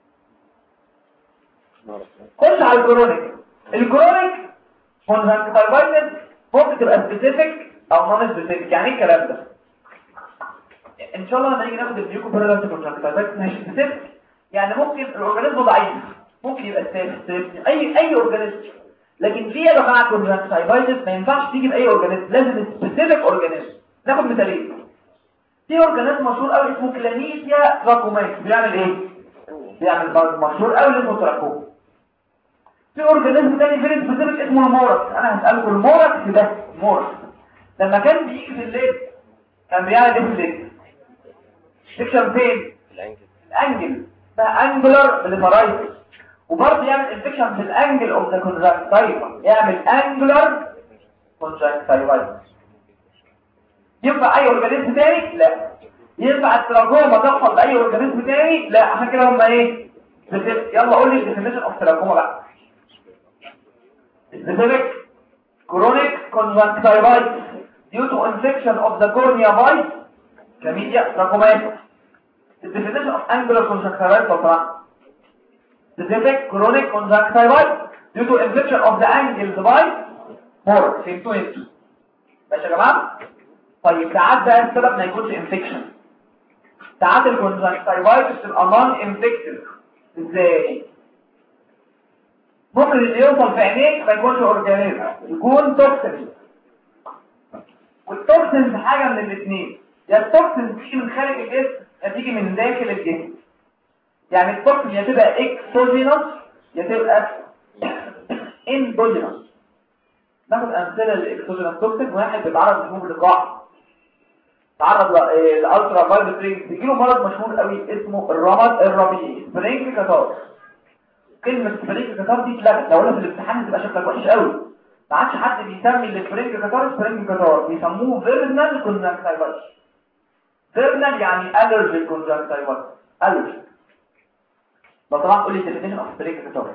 خش على الكرونيك الكرونيك كونجكتيفايتس ممكن تبقى سبيسيفيك او نون سبيسيفيك يعني ايه الكلام ده ان شاء الله لما نيجي ناخد النيوكو بيرلانت كونجكتيفايتس مش سبيسيفيك يعني ممكن الاورجانيزم ضعيف ممكن يبقى ستيف اي اي اورجانيزم لكن في يا جماعه كونجكتيفايتس ما ينفعش تيجي باي اورجانيزم لازم سبيسيفيك اورجانيزم ناخد مثالين في اورجانيزم مشهور قوي اسمه كلاميديا تراكومات بيعمل ايه بيعمل برضه مشهور قوي اسمه تراكوم في اورجانيزم تاني فيري سبيسيفيك اسمه الموركس انا هسالكم الموركس ده موركس لما كان بيجي في الليل كان بيعمل ايه في الليل سيكشن فين الانجل ده انجلر بالفرايتس وبرضه يعمل انفكشن في الانجل اوف ذا كونجكتيفا يعمل انجلر كونجكتيفايتس ينفع اي اورجانيزم تاني لا ينفع التراكوما تحصل باي اورجانيزم تاني لا عشان كده هم ايه يلا قول لي الديفينيشن اوف تراكوما بقى specific chronic conjunctivitis due to infection of the cornea by chlamydia trachomatis the definition of angular conjunctivitis لو سمحت specific chronic conjunctivitis due to infection of the angles by more فهمتوا انتوا ماشي يا جماعه طيب ساعات بقى السبب ما يكونش انفكشن ساعات الكونجكتيفايتس تبقى نون انفكتيف ازاي ممكن اللي يوصل في عينيك ما يكونش اورجانيزم يكون توكسين والتوكسين حاجه من الاثنين يا التوكسين تيجي من خارج الجسم يا تيجي من داخل الجسم يعني التوكسين يا تبقى اكسوجينوس يا تبقى اندوجينوس ناخد امثله للاكسوجينوس توكسين واحد بيتعرض لحبوب اللقاح تعرض لالترا فايولت ريز بيجيله مرض مشهور قوي اسمه الرمد الربيعي سبرينج كاتار كلمه سبرينج كاتار دي اتلغت لو قلنا في الامتحان تبقى شكلك وحش قوي ما عادش حد بيسمي السبرينج كاتار سبرينج كاتار بيسموه فيرنال كونجكتيفايتس فيرنال يعني الرجيك كونجكتيفايتس الرجيك لو طبعا قول لي الديفينيشن اوف سبرينج كاتار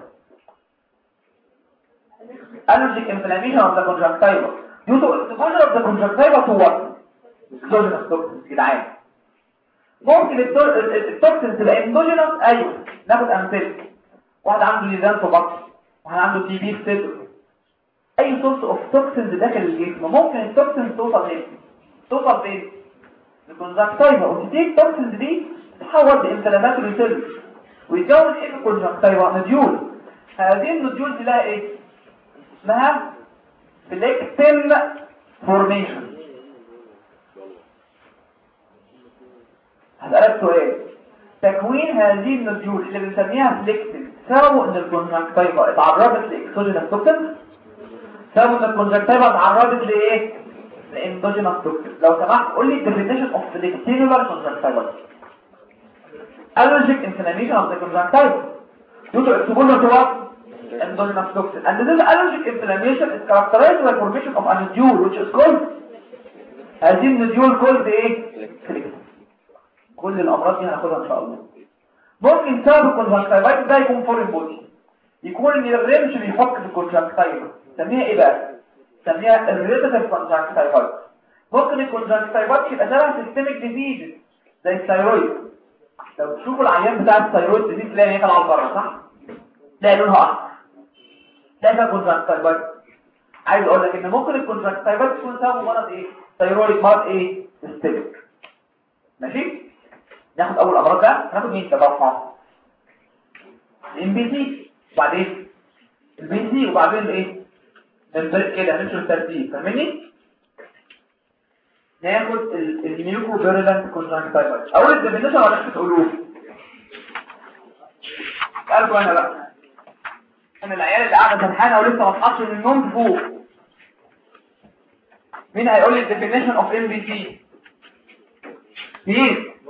allergic inflammation of the conjunctiva due to exposure of the conjunctiva to what exogenous toxins جدعان ممكن التوكسين تبقى اندوجينوس ايوه ناخد امثله واحد عنده ليزان في بطن واحد عنده تي بي في صدره اي سورس اوف توكسينز داخل الجسم ممكن التوكسينز توصل فين توصل فين الكونجكتيفا وتدي التوكسينز دي تتحول لانفلاماتوري سيلز ويتكون ايه في الكونجكتيفا نديول هذه النديول دي لها ايه اسمها فليكتين فورميشن هسألك سؤال تكوين هذه النوديول اللي بنسميها فليكتين سببه ان الكونجكتيفا اتعرضت لاكسوجينس توكسين سببه ان الكونجكتيفا اتعرضت لايه لاندوجينس توكسين لو سمحت قول لي الديفينيشن اوف فليكتينولار كونجكتيفا allergic inflammation of the conjunctiva due to exposure to what endogenous toxin and this allergic inflammation is characterized by formation of a nodule which is called هذه النوديول called ايه فليكتين كل الامراض دي هناخدها ان شاء الله ممكن سبب الكونجكتيفايتس ده يكون فورين بودي يكون ان الرمش بيحك في الكونجكتيفا نسميها ايه بقى سميها الريلاتيف كونجكتيفايتس ممكن الكونجكتيفايتس يبقى شبه سيستميك ديزيز زي الثايرويد لو تشوفوا العيان بتاع الثايرويد دي تلاقي هي طالعه بره صح تلاقي لونها احمر تلاقي فيها كونجكتيفايتس عايز اقول لك ان ممكن الكونجكتيفايتس تكون سبب مرض ايه ثايرويد مرض ايه سيستميك ماشي ناخد اول امراض ده ناخد مين تبعها الام بي سي وبعدين البي سي وبعدين ايه نبدا كده نمشي بالترتيب فاهمني ناخد الميوكو فيرولنت كونجكتيفايتس اول الديفينيشن ولا انتوا تقولوه قالوا انا بقى انا العيال اللي قاعده سرحانه ولسه ما تصحاش من النوم فوق مين هيقول لي الديفينيشن اوف ام بي سي مين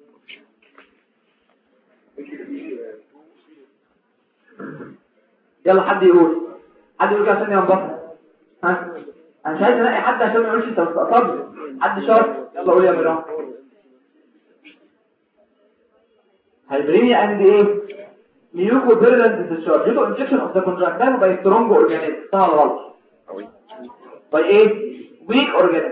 يلا حد يقول حد يقول كده عشان ينبسط ها انا مش عايز الاقي حد عشان ما يقولش انت مستقصدني حد شاطر يلا قول يا مرام هيبريني اند ايه ميوكو فيرلنت ديسشارج دي انجكشن اوف ذا كونتراكتايل باي سترونج اورجانيزم صح ولا غلط باي ايه ويك اورجانيزم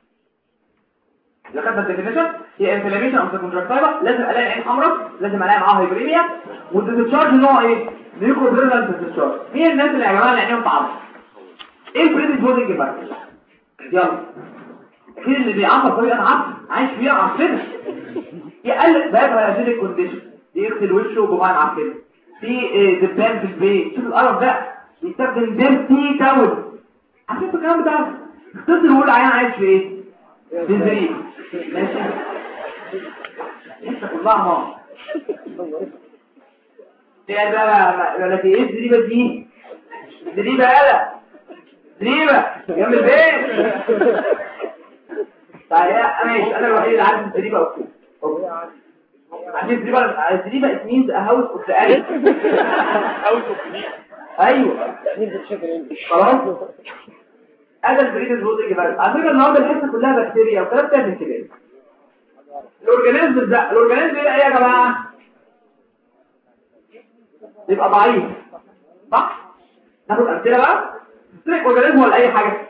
لو خدنا الديفينيشن هي انفلاميشن اوف ذا كونتراكتايل لازم الاقي عين حمراء لازم الاقي معاها هايبريميا والديسشارج نوع ايه ميوكو فيرلنت ديسشارج مين الناس اللي يا جماعه اللي عينيهم تعرف ايه البريد بودنج بقى يلا اكيد اللي بيعمر طريقه عارف عايش فيها عارفينها يقلق بقى هذه الكونديشن يغسل وشه بميه معفنه في دبان في البيت شوف القرف ده بيستخدم ديرتي تاول عارفين الكلام بتاعه اختصر وقول عيان عايش في ايه في الزريب ماشي لسه كلها نار دي بقى ولا في ايه الزريبه دي الزريبه يالا زريبه جنب البيت طيب ماشي انا الوحيد اللي عارف الزريبه اوكي عارفين الزريبه الزريبه it means a house of the animal ايوه خلاص هذا البريد الزوزي بس على فكره النهارده الحصه كلها بكتيريا وكلام تاني كده الاورجانيزم ده الاورجانيزم ايه يا جماعه يبقى ضعيف صح ناخد امثله بقى سيرك اورجانيزم ولا اي حاجه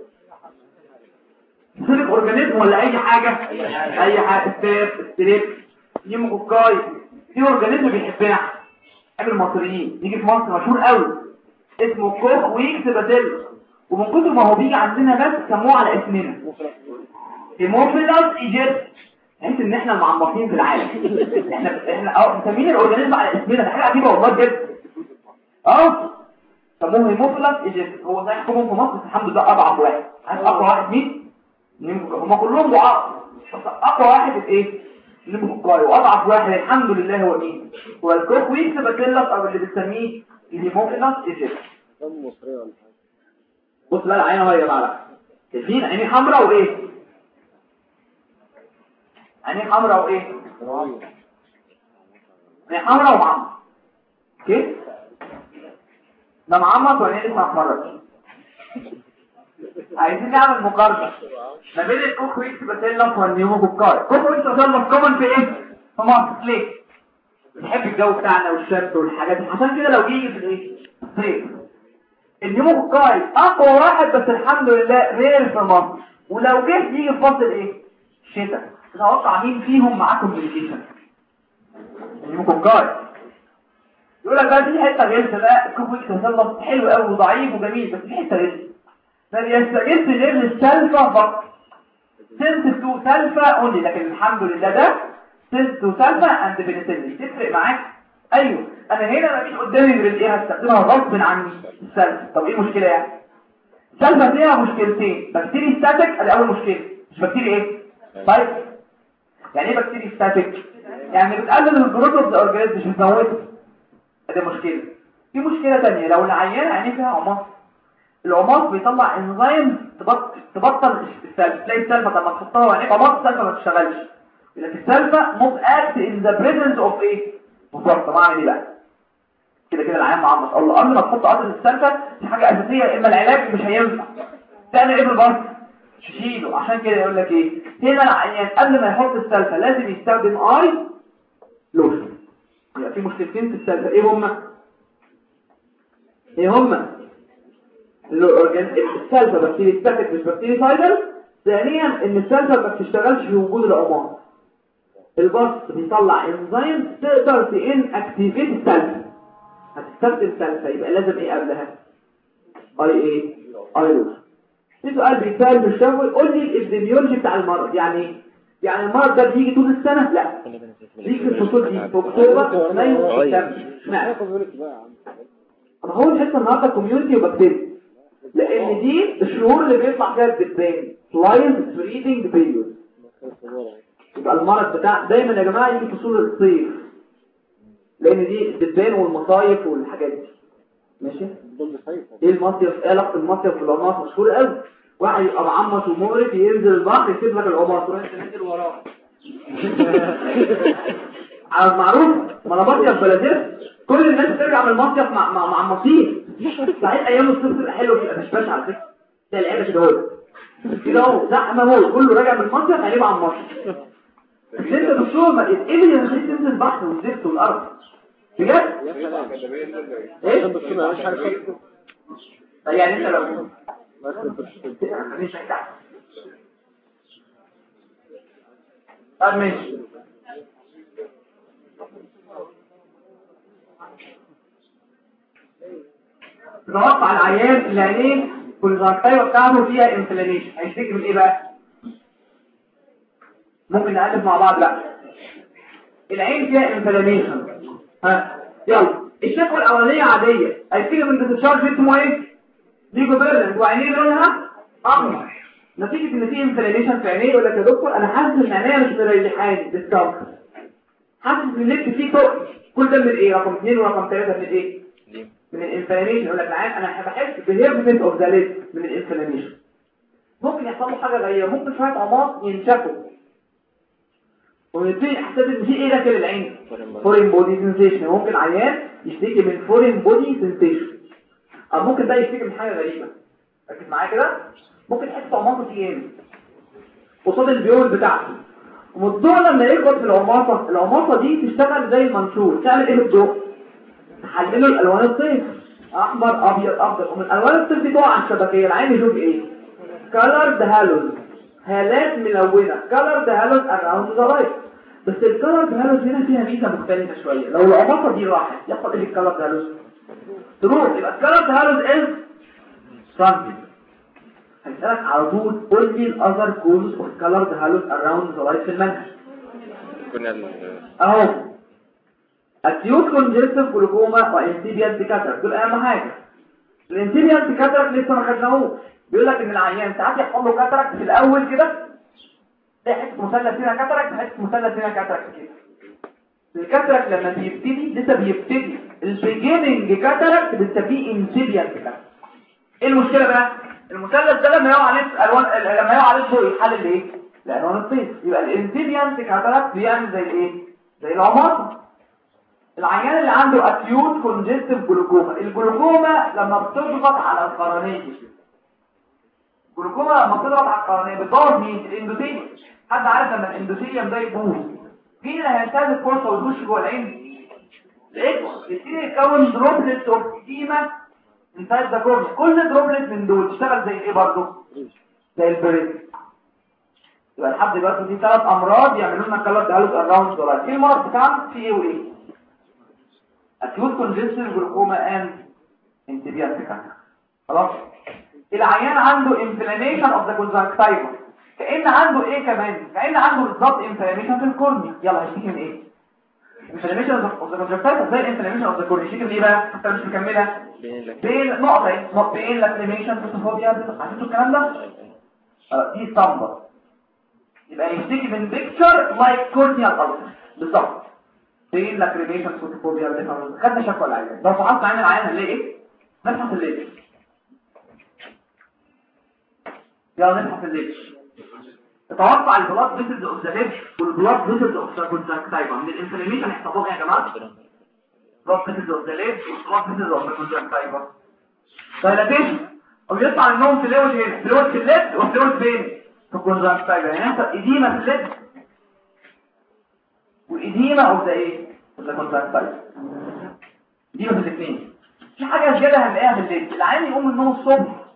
سيرك اورجانيزم ولا اي حاجه اي حاجه ستيب ستريب نيموكوكاي في اورجانيزم بيحبنا احنا المصريين يجي في مصر مشهور قوي اسمه كوك ويكس باتيل ومن كتر ما هو بيجي عندنا بس سموه على اسمنا هيموفيلاس ايجيبت تحس ان احنا المعمقين في العالم احنا احنا اه مسمين الاورجانيزم على اسمنا ده حاجه عجيبه والله بجد اه سموه هيموفيلاس ايجيبت هو صحيح حكمهم في مصر بس الحمد لله اضعف واحد عارف اقوى واحد مين هم كلهم ضعاف بس اقوى واحد ايه نيموكوكاي واضعف واحد الحمد لله هو مين هو الكوك ويكس باتيلاس او اللي بنسميه الهيموفيلاس ايجيبت بص بقى العين اهو يا جماعه شايفين عيني حمراء وايه عيني حمراء وايه عيني حمراء ومعمر اوكي ده معمر وعينيه لسه ما احمرتش عايزين نعمل مقارنه ما بين الكوك ويكس باتيلاس والنيوموكوكاي كوك ويكس باتيلاس كومن في ايه في مصر ليه بنحب الجو بتاعنا والشمس والحاجات دي عشان كده لو يجي في الايه صيف النيموكوكاي اقوى واحد بس الحمد لله رير في مصر ولو جه يجي في فصل ايه الشتاء تتوقع مين فيهم معاه كومبليكيشن النيموكوكاي يقول لك بقى في حته غلسه بقى الكوكويك تسلط حلو قوي وضعيف وجميل بس في حته غلسه ما بيستجدش غير للسلفه فقط سنس تو سلفا اونلي لكن الحمد لله ده سنس تو سلفا اند بنسلين تفرق معاك ايوه انا هنا مفيش قدامي غير ايه هستخدمها غصب عني السلفا طب ايه المشكله يعني السلفا فيها مشكلتين بكتيري ستاتيك ادي اول مشكله مش بكتيري ايه طيب يعني ايه بكتيري ستاتيك يعني بتقلل الجروث اوف ذا اورجانيزم مش بتموته ادي مشكله في مشكله ثانيه لو العيان عينيه فيها عماص العماص بيطلع انزيم تبطل تبطل السلفا تلاقي السلفا لما تحطها وعينيك عماص السلفا ما تشتغلش لكن السلفا موف اكت ان ذا بريزنس اوف ايه بالظبط طب اعمل ايه بقى كده كده العيان معمص الله قبل ما تحط قطره السلفا دي حاجه اساسيه يا اما العلاج مش هينفع تعمل ايه بالبرد تشيله عشان كده يقول لك ايه هنا العيان قبل ما يحط السلفا لازم يستخدم اي لوشن يبقى في مشكلتين في السلفا ايه هما ايه هما السلفة بكتيريا ستاتيك مش بكتيريا سايدل ثانيا ان السلفة ما بتشتغلش في وجود الأمار البص بيطلع انزيم تقدر تين اكتيفيت السلفة هتستخدم السلفة يبقى لازم ايه قبلها اي ايه اي روح في سؤال بيتسال في الشفوي قول لي الابديميولوجي بتاع المرض يعني ايه يعني المرض ده بيجي طول السنة لا بيجي في الفصول دي في اكتوبر نايم اشمعنى ما هو الحته النهارده كوميونتي وبكتيريا لان دي الشهور اللي بيطلع فيها الدبان سلايد بريدنج بيريود يبقى المرض بتاع دايما يا جماعه يجي فصول الصيف لان دي الدبان والمصايف والحاجات دي ماشي ايه المصيف ايه علاقه المصيف بالعمار مشهور قوي واحد يبقى معمص ومقرف ينزل البحر يسيب لك العمار تروح تنزل وراه على معروف ما انا مصيف بلديه كل الناس بترجع من المصيف مع مع معمصين صحيح ايام الصيف تبقى حلوه بتبقى مش باشا على فكره ده العيله كده اهو كده اهو زحمه هو كله راجع من المصيف هيبقى معمص بس انت دكتور ما ايه اللي يخليك تنزل البحر والزفت والارض بجد ايه يعني انت لو مش هتعرف طب ماشي تتوقع العيان اللي عينيه كونجكتيفا بتاعته فيها انفلاميشن هيشتكي من ايه بقى ممكن نقلب مع بعض لا العين فيها انفلاميشن ها يلا الشكوى الاولانيه عاديه هيشتكي من ديسشارج اسمه ايه ليجو بيرلنت وعينيه لونها احمر نتيجه ان في انفلاميشن في عينيه يقول لك يا دكتور انا حاسس ان عينيا مش مريحاني ديسكمفورت حاسس ان اللبس فيه تقل كل ده من ايه رقم 2 ورقم 3 من ايه من الانفلاميشن يقول لك العين انا بحس بهيرفمنت اوف ذا ليد من الانفلاميشن ممكن يحصل له حاجه غريبه ممكن شويه عماق ينشفوا ويبتدي احساس ان في ايه داخل العين فورين بودي سنسيشن ممكن عيان يشتكي من فورين بودي سنسيشن او ممكن ده يشتكي من حاجه غريبه ركز معايا كده ممكن يحس عماقه في ايه قصاد البيول بتاعته والضوء لما يخبط في العماصه العماصه دي تشتغل زي المنشور تعمل ايه بالضوء تحلله الالوان الصيف احمر ابيض اخضر ومن الوان الصيف دي تقع على الشبكيه العين يشوف ايه كلر هالوز هالات ملونه كلر هالوز اراوند ذا لايت بس الكلر هالوز هنا فيها ميزه مختلفه شويه لو العماصه دي راحت يحصل ايه الكلر هالوز تروح يبقى الكلر هالوز از سانتي هيسألك على طول قول لي الاذر كوزز اوف كلر هالوز اراوند ذا لايت في المنهج اهو اكيوت كونجستيف جلوكوما وانتيبيال ديكاتراك دول اهم حاجه الانتيبيال ديكاتراك لسه ما خدناهوش بيقول لك ان العيان ساعات يحصل له كاتراك في الاول كده ده حته مثلث هنا كاتراك حته مثلث هنا كاتراك كده الكاتراك لما بيبتدي لسه بيبتدي البيجيننج كاتراك بنسميه انتيبيال ديكاتراك ايه المشكله بقى المثلث ده لما يقع عليه الوان لما يقع عليه الضوء يتحلل ايه الالوان الطيف يبقى الانتيبيال ديكاتراك بيعمل زي الايه زي العماصه العيان اللي عنده acute congestive جلوكوما الجلوكوما لما بتضغط على القرنية الجلوكوما لما بتضغط على القرنية بتبوظ مين الاندوثيليوم حد عارف لما الاندوثيليوم ده يبوظ مين اللي هينتهز الفرصه ويخش جوه العين الاكوس يبتدي يتكون دروبلت اوف ايما انتهز ذا كورس كل دروبلت من دول تشتغل زي ايه برضه زي البريد يبقى لحد دلوقتي دي ثلاث امراض يعملوا لنا كلر دهالوس اراوند دولار ايه المرض بتاعنا في ايه وايه acute congestive glaucoma and antibiotic خلاص العيان عنده inflammation of the conjunctiva كأن عنده ايه كمان كأن عنده بالظبط inflammation في الكورنيا يلا هشتكي من ايه inflammation of the conjunctiva زي inflammation of the cornea هشتكي من ايه بقى حتى مش مكمله بين نقطه ايه نقطه بين lacrimation فوتوفوبيا عرفتوا الكلام ده آه، دي اسطمبة يبقى يشتكي من picture like corneal ulcer بالظبط فين لاكريميشن فوتوفوبيا خدنا شكوى العيان لو فحصنا عين العيان هنلاقي ايه نفحص الليل يلا نفحص الليل تتوقع البلاد فيسلز اوف ذا ليف والبلاد فيسلز اوف ذا كونجكتيفا من الانفلاميشن يحسبوها يا جماعه بلاد فيسلز اوف ذا ليف والبلاد فيسلز اوف ذا كونجكتيفا دايلاتيشن وبيطلع منهم فلويد هنا فلويد في الليد وفلويد فين في الكونجكتيفا يعني يحصل اديمه في الليد والإديمة أو ده إيه؟ ده كونتراكتايل إديمة في الاثنين في حاجة زيادة هنلاقيها بالليل العين يقوم من النوم الصبح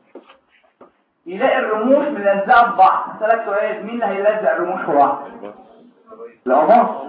يلاقي الرموش ملزقه في بعض هسألك سؤال مين اللي هيلزق الرموش في بعض العمار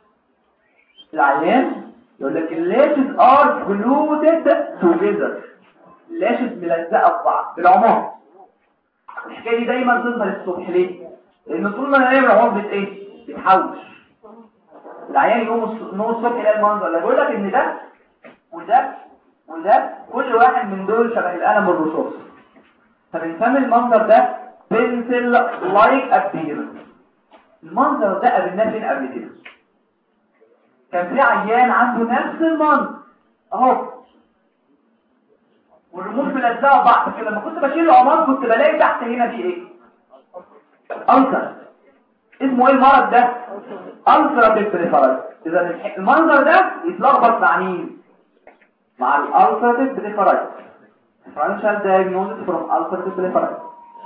العيان يقول لك اللاشز ار جلودد توجذر اللاشز ملزقه في بعض العمار الحكايه دي دايما تظهر الصبح ليه لان طول ما انا العمار بت ايه بتحوش العيان يقوم نور الصبح يلاقي المنظر ده بيقول لك ان ده وده وده كل واحد من دول شبه القلم الرصاص فبنسمي المنظر ده بنسل لايك ابيرنس المنظر ده قابلناه فين قبل كده كان في عيان عنده نفس المنظر اهو والرموش ملزقه بعض كده لما كنت بشيل العمار كنت بلاقي تحت هنا دي ايه ألسر اسمه ايه المرض ده ألسر بريفرال اذا المنظر ده يتلخبط مع مين مع الألسر بريفرال differential diagnosis from ulcerative colitis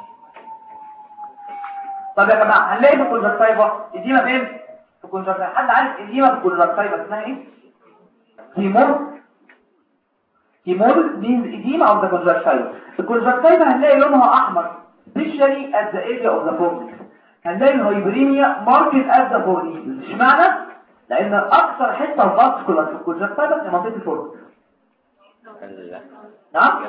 طب يا جماعه هنلاقي في الكونجكتيفا اديما فين في الكونجكتيفا حد عارف اديما في الكونجكتيفا اسمها ايه هيمور هيمور means edema of the conjunctiva الكونجكتيفا هنلاقي لونها احمر especially at the area of the fornix هنلاقي الهايبريميا marked at the fornix اشمعنى لان اكثر حته فاسكولار في الكونجكتيفا هي منطقه الفورنكس نعم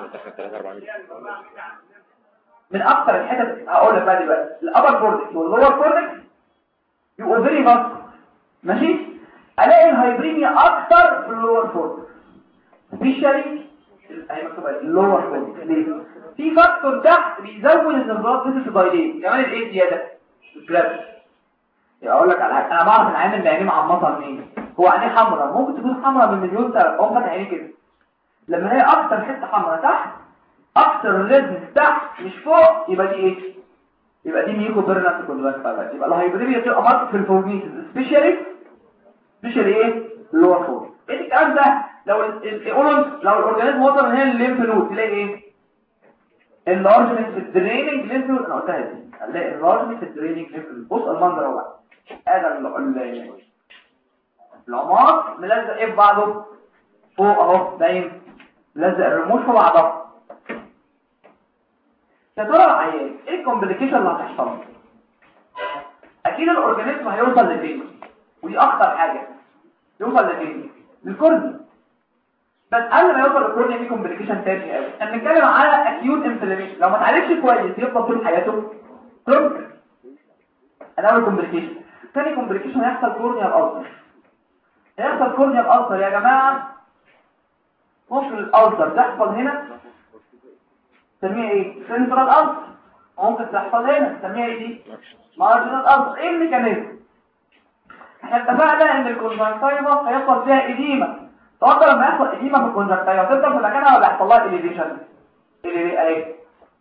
من اكتر الحتت هقول لك بقى دلوقتي الابر كورتكس واللور كورتكس يبقوا فيري فاسك ماشي الاقي الهايبريميا اكتر في اللور كورتكس سبيشالي اهي مكتوبه اللور كورتكس ليه في فاكتور تحت بيزود النظرات دي دايليت كمان الايه زياده الجرافيك اقول لك على حاجه انا بعرف العين اللي عينيه معمصه منين هو عينيه حمراء ممكن تكون حمراء من مليون سنه او فتح عينيه كده لما هي اكتر حته حمراء تحت اكتر ريزم تحت مش فوق يبقى دي ايه يبقى دي ميكو بيرنات كونجكتيفايتس يبقى الهايبريميا بتبقى ماركت في الفورميتس سبيشالي سبيشالي ايه اللور فور ايه الكلام ده لو الاورجن لو الاورجانيزم وصل هنا للليمف نود تلاقي ايه اللارجمنت في الدريننج ليمف نود انا قلتها دي هنلاقي اللارجمنت في الدريننج ليمف نود بص المنظر اهو هذا العمار ملزق ايه في بعضه فوق اهو باين لزق الرموش في بعضها يا ترى العيان ايه الكومبليكيشن اللي هتحصل اكيد الاورجانيزم هيوصل لفين ودي اخطر حاجه يوصل لفين للكورنيا بس قبل ما يوصل للكورنيا في كومبليكيشن تاني قوي احنا بنتكلم على اكيوت انفلاميشن لو ما اتعالجش كويس يفضل طول حياته كورنيا انا اول كومبليكيشن ثاني كومبليكيشن هيحصل كورنيا الالسر هيحصل كورنيا الالسر يا جماعه ممكن الالسر تحصل هنا نسميها ايه سنترال السر ممكن تحصل هنا نسميها ايه دي مارجنال السر ايه الميكانيزم احنا اتفقنا ان الكونجكتيفا هيحصل فيها اديمه تفضل لما يحصل اديمه في الكونجكتيفا تفضل في مكانها ولا يحصل لها اليفيشن اللي اهي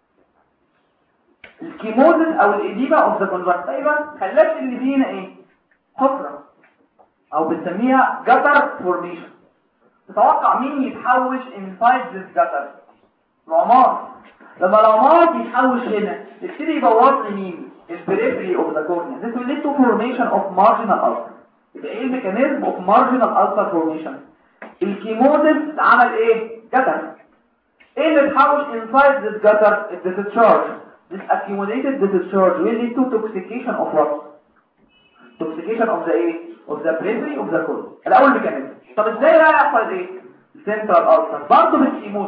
الكيموزس او الاديمه اوف ذا كونجكتيفا خلت اللي فينا ايه حفره او بنسميها جتر فورميشن تتوقع مين يتحوش inside this gutter العمار لما العمار يتحوش هنا يبتدي يبوظ لي مين البريفري اوف ذا كورنيا this will lead to formation of marginal ulcer يبقى ايه الميكانيزم اوف marginal ulcer formation الكيموزيس عمل ايه جتر ايه اللي اتحوش inside this gutter discharge this accumulated discharge will lead to toxification of what toxification of the ايه of the periphery of the cornea الاول ميكانيزم طب ازاي بقى يحصل ايه سنترال السر برضه بالكيموز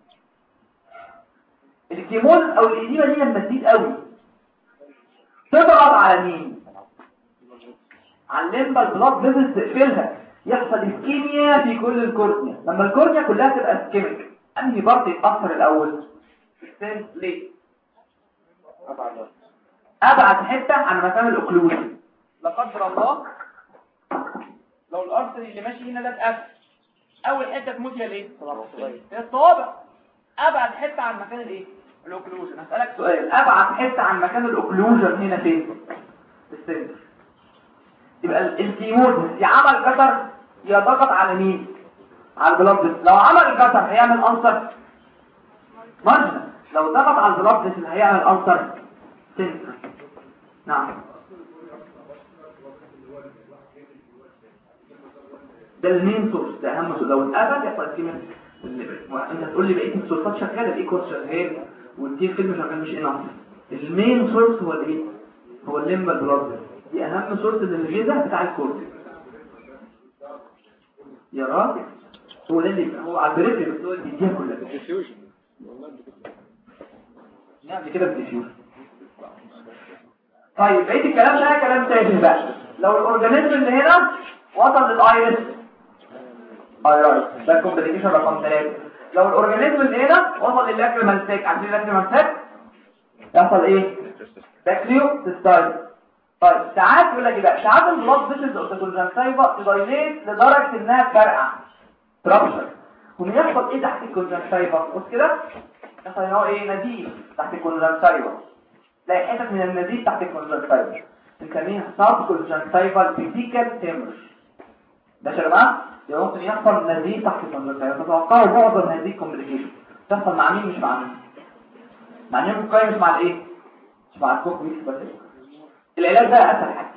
الكيموز او الاديمه دي لما تزيد قوي تضغط على مين على الليمبا البلاد فيزلز تقفلها يحصل اسكيميا في كل الكورنيا لما الكورنيا كلها تبقى اسكيميك انهي بارت يتاثر الاول السنس ليه ابعد حته عن مكان الاوكلوجن لا قدر الله لو الارتري اللي ماشي هنا ده اتقفل اول حته تموت هي الايه هي الصوابع ابعد حته عن مكان الايه الاوكلوجن هسالك سؤال ابعد حته عن مكان الاوكلوجن هنا فين في السنتر يبقى الكيموز يعمل جتر يضغط على مين على البلاد لو عمل جتر هيعمل ألسر مارجنال لو ضغط على البلاد هيعمل ألسر سنتر نعم ده المين سورس ده اهم سورس لو اتقفل يحصل كيمياء انت تقول لي بقيه السورسات شغاله الايه كورس شغال والتي فيلم شغال مش انف المين سورس هو الايه هو الليمبال بلاد دي اهم سورس للغذاء بتاع الكورتكس يا راجل هو ده اللي هو على البريفري بس هو اللي بيديها كلها ديفيوجن نعمل كده بالديفيوجن طيب بقيت الكلام ده كلام تاني بقى لو الاورجانيزم اللي هنا وصل للايرس ايرس ده كومبليكيشن رقم 3 لو الاورجانيزم اللي هنا وصل للاكريمال ساك عارفين الاكريمال ساك يحصل ايه باكليو تستايل طيب ساعات يقول لك ايه بقى ساعات البلاد فيسلز اوف ذا كونجنكتيفا تدايليت لدرجه انها تفرقع ترابشر ويحصل ايه تحت الكونجنكتيفا بص كده يحصل ان هو ايه نزيف تحت الكونجنكتيفا تلاقي حتت من النزيف تحت الكونجنكتيفا بنسميها سب كونجنكتيفال بيتيكال تيمر ده يا جماعه يبقى ممكن يحصل نزيف تحت الكونجنكتيفا تتوقعوا معظم هذه الكومبليكيشن تحصل مع مين مش مع مين مع مين ممكن مش مع الايه مش مع الكوك ميكس بس العلاج ده اسهل حاجه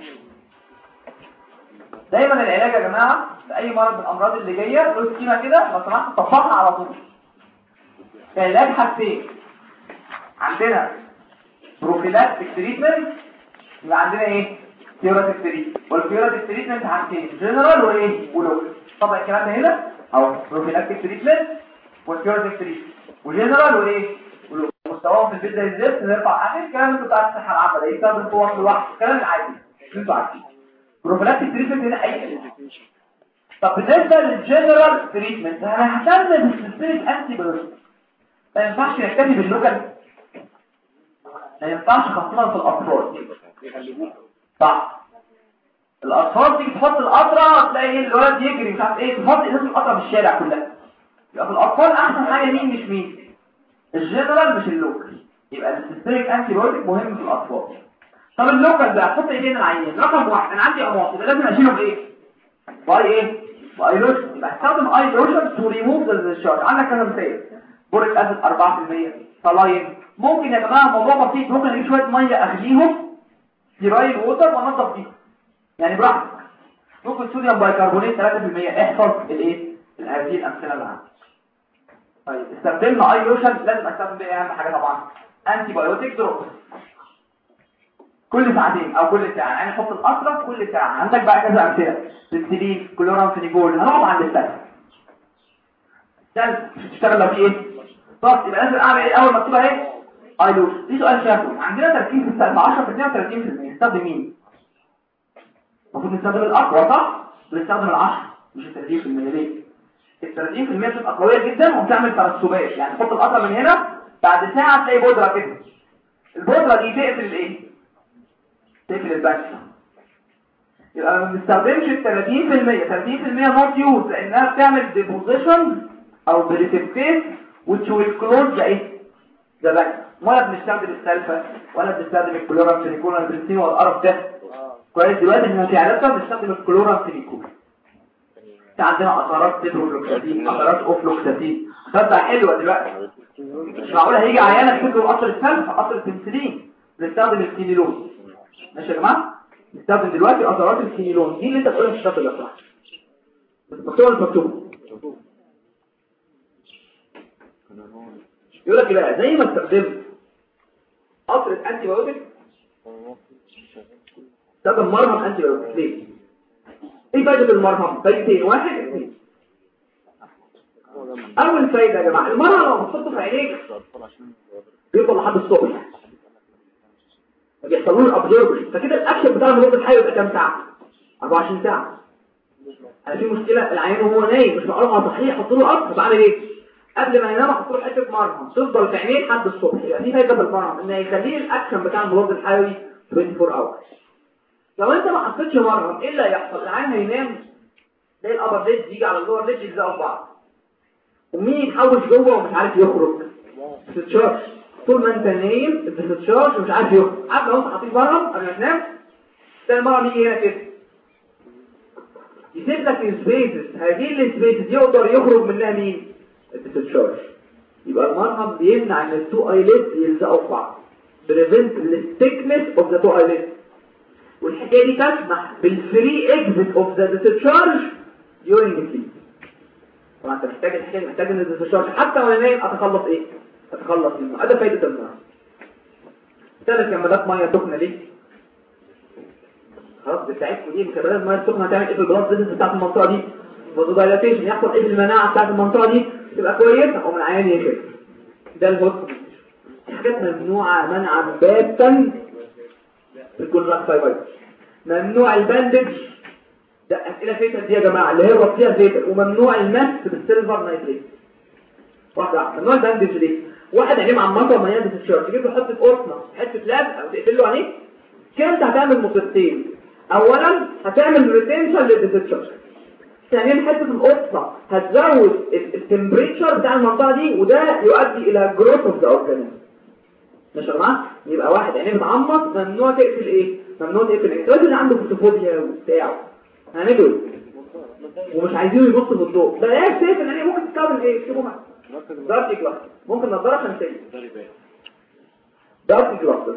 دايما العلاج يا جماعه في اي مرض من الامراض اللي جايه له سكيمه كده لو سمحت طبقها على طول العلاج حاجتين عندنا بروفيلاكتيك تريتمنت يبقى عندنا ايه ثيوراتيك تريتمنت والثيوراتيك تريتمنت حاجتين جنرال وايه ولوكال طبعا الكلام ده هنا اهو بروفيلاكتيك تريتمنت والثيوراتيك تريتمنت وجنرال وايه ولوكال مستواهم في البيت زي الزفت نرفع اخر الكلام اللي بتاع الصحه العامه ده يستخدم قوه لوحده الكلام العادي اللي انتوا عارفينه بروفيلاكتيك تريتمنت هنا اي طب بالنسبه للجنرال تريتمنت انا ههتم بالسيستميك انتي بايوتيك ما ينفعش نكتفي باللوكال ما ينفعش خاصة في الأطفال صح الأطفال تيجي تحط القطرة تلاقي الولد يجري مش عارف ايه تحط ازازة القطرة في الشارع كلها يبقى في الأطفال أحسن حاجة مين مش مين الجنرال مش اللوكال يبقى السيستميك انتي بايوتيك مهم في الأطفال طب اللوكال بقى تحط ايدين العيان رقم واحد انا عندي امراض يبقى لازم اشيله بايه باي ايه باي لوشن يبقى استخدم اي لوشن تو ريموف ذا ديسشارج عندك كذا مثال بوريك اسيد 4% صلاين ممكن يا جماعه الموضوع بسيط ممكن اجيب شويه ميه اغليهم ستيرايل ووتر وانضف بيهم يعني براحتك ممكن صوديوم بايكربونات 3% احفظ الايه هذه الامثله اللي عندي طيب استخدمنا اي لوشن لازم استخدم بيه اهم حاجه طبعا انتي بايوتيك دروبس كل ساعتين او كل ساعه يعني حط القطره كل ساعه عندك بقى كذا امثله سيستلين كلورامفينيكول هنقعد عند الثالث ثالث تشتغل لو في ايه طب يبقى لازم اعمل ايه اول مكتوبه اهي اي لوشن دي سؤال شافوي عندنا تركيز في السالب 10% و30% نستخدم مين المفروض نستخدم الاقوى صح نستخدم ال10 مش ال 30% ليه ال 30% بتبقى قويه جدا وبتعمل ترسبات يعني تحط القطره من هنا بعد ساعه تلاقي بودره كده البودره دي تقفل الايه تقفل الباكسه يبقى ما بنستخدمش ال 30% 30% نوت يوز لانها بتعمل ديبوزيشن او بريسبتيت which will close the ايه ذا باكس ولا بنستخدم السلفه ولا بنستخدم الكلورامفينيكول ولا البنسين والقرف ده كويس دلوقتي احنا في علاجنا بنستخدم الكلورامفينيكول في عندنا اثارات تيتروفلوكساتين اثارات اوفلوكساتين تبقى حلوه دلوقتي مش معقول هيجي عيانه تكتب قطر السلفه قطر البنسلين بنستخدم الكينيلون ماشي يا جماعه نستخدم دلوقتي اثارات الكينيلون دي اللي انت بتقولها مش شاطر يا صاحبي مكتوبه مش مكتوبه يقول لك ايه بقى زي ما استخدمت قطره انتي بايوتيك استخدم مرهم انتي بايوتيك ليه ايه فايده المرهم فايدتين واحد اثنين اول فايده يا جماعه المرهم لو بتحطه في عينيك بيفضل لحد الصبح ما بيحصلوش الابزوربشن فكده الاكشن بتاع المضاد الحيوي يبقى كام ساعه 24 ساعه انا في مشكله العيان وهو نايم مش معروف على صحيح احط له قطر بعمل ايه قبل ما ينام احط له حته مرهم تفضل في عينيه لحد الصبح يبقى دي فايده في المرهم ان يخليه الاكشن بتاع المضاد الحيوي 24 اور لو انت ما حطيتش مرهم ايه اللي هيحصل العيان هينام تلاقي الابر ليد يجي على اللور ليد يلزقوا في بعض ومين يتحوش جوه ومش عارف يخرج تتشارج طول ما انت نايم بتتشارج ومش عارف يخرج عارف لو انت حاطين مرهم قبل ما تنام تلاقي المرهم يجي هنا كده يسيب لك السبيسز هذه السبيسز يقدر يخرج منها مين التتشارج يبقى المرهم بيمنع ان التو ايليت يلزقوا في بعض prevent the thickness of the two eyelids والحكايه دي تسمح بالفري اكزيت اوف ذا discharge during sleep طبعا انت محتاج الحكايه محتاج ان الديسشارج حتى وانا نايم اتخلص ايه تتخلص منه هذا فايدة الماء ثلاث كمادات ميه سخنه ليه خلاص بتاعتكم دي مكملات الميه السخنه هتعمل ايه في البلاد فيزيس بتاعت المنطقه دي فازودايلاتيشن يحصل ايه في المناعه بتاعت المنطقه دي تبقى كويسه او من عيان يكده ده الهوست حاجات ممنوعه منعا باتا في الكونجكتيفايتس ممنوع الباندج ده اسئله فيتا دي يا جماعه اللي هي فيها فيتا وممنوع المس بالسيلفر نايتريت واحده واحده ممنوع الباندج ليه واحد عينيه معمطه ومليان بالتيشيرت تجيب له حته قرصنه حته لاب او تقفل له عينيه كده انت هتعمل مصيبتين اولا هتعمل ريتنشن للديتشارج ثانيا حته القرصه هتزود التمبريتشر بتاع المنطقه دي وده يؤدي الى جروث اوف ذا اورجانيزم ماشي يا جماعه يبقى واحد عينيه متعمط ممنوع تقفل ايه ممنوع تقفل ايه الراجل اللي عنده فوتوفوبيا وبتاع هنعمله ومش عايزينه يبص في الضوء ده ايه شايف ان هي ممكن تستخدم ايه شوفوا دارك جلاس ممكن نظاره شمسيه دارك جلاس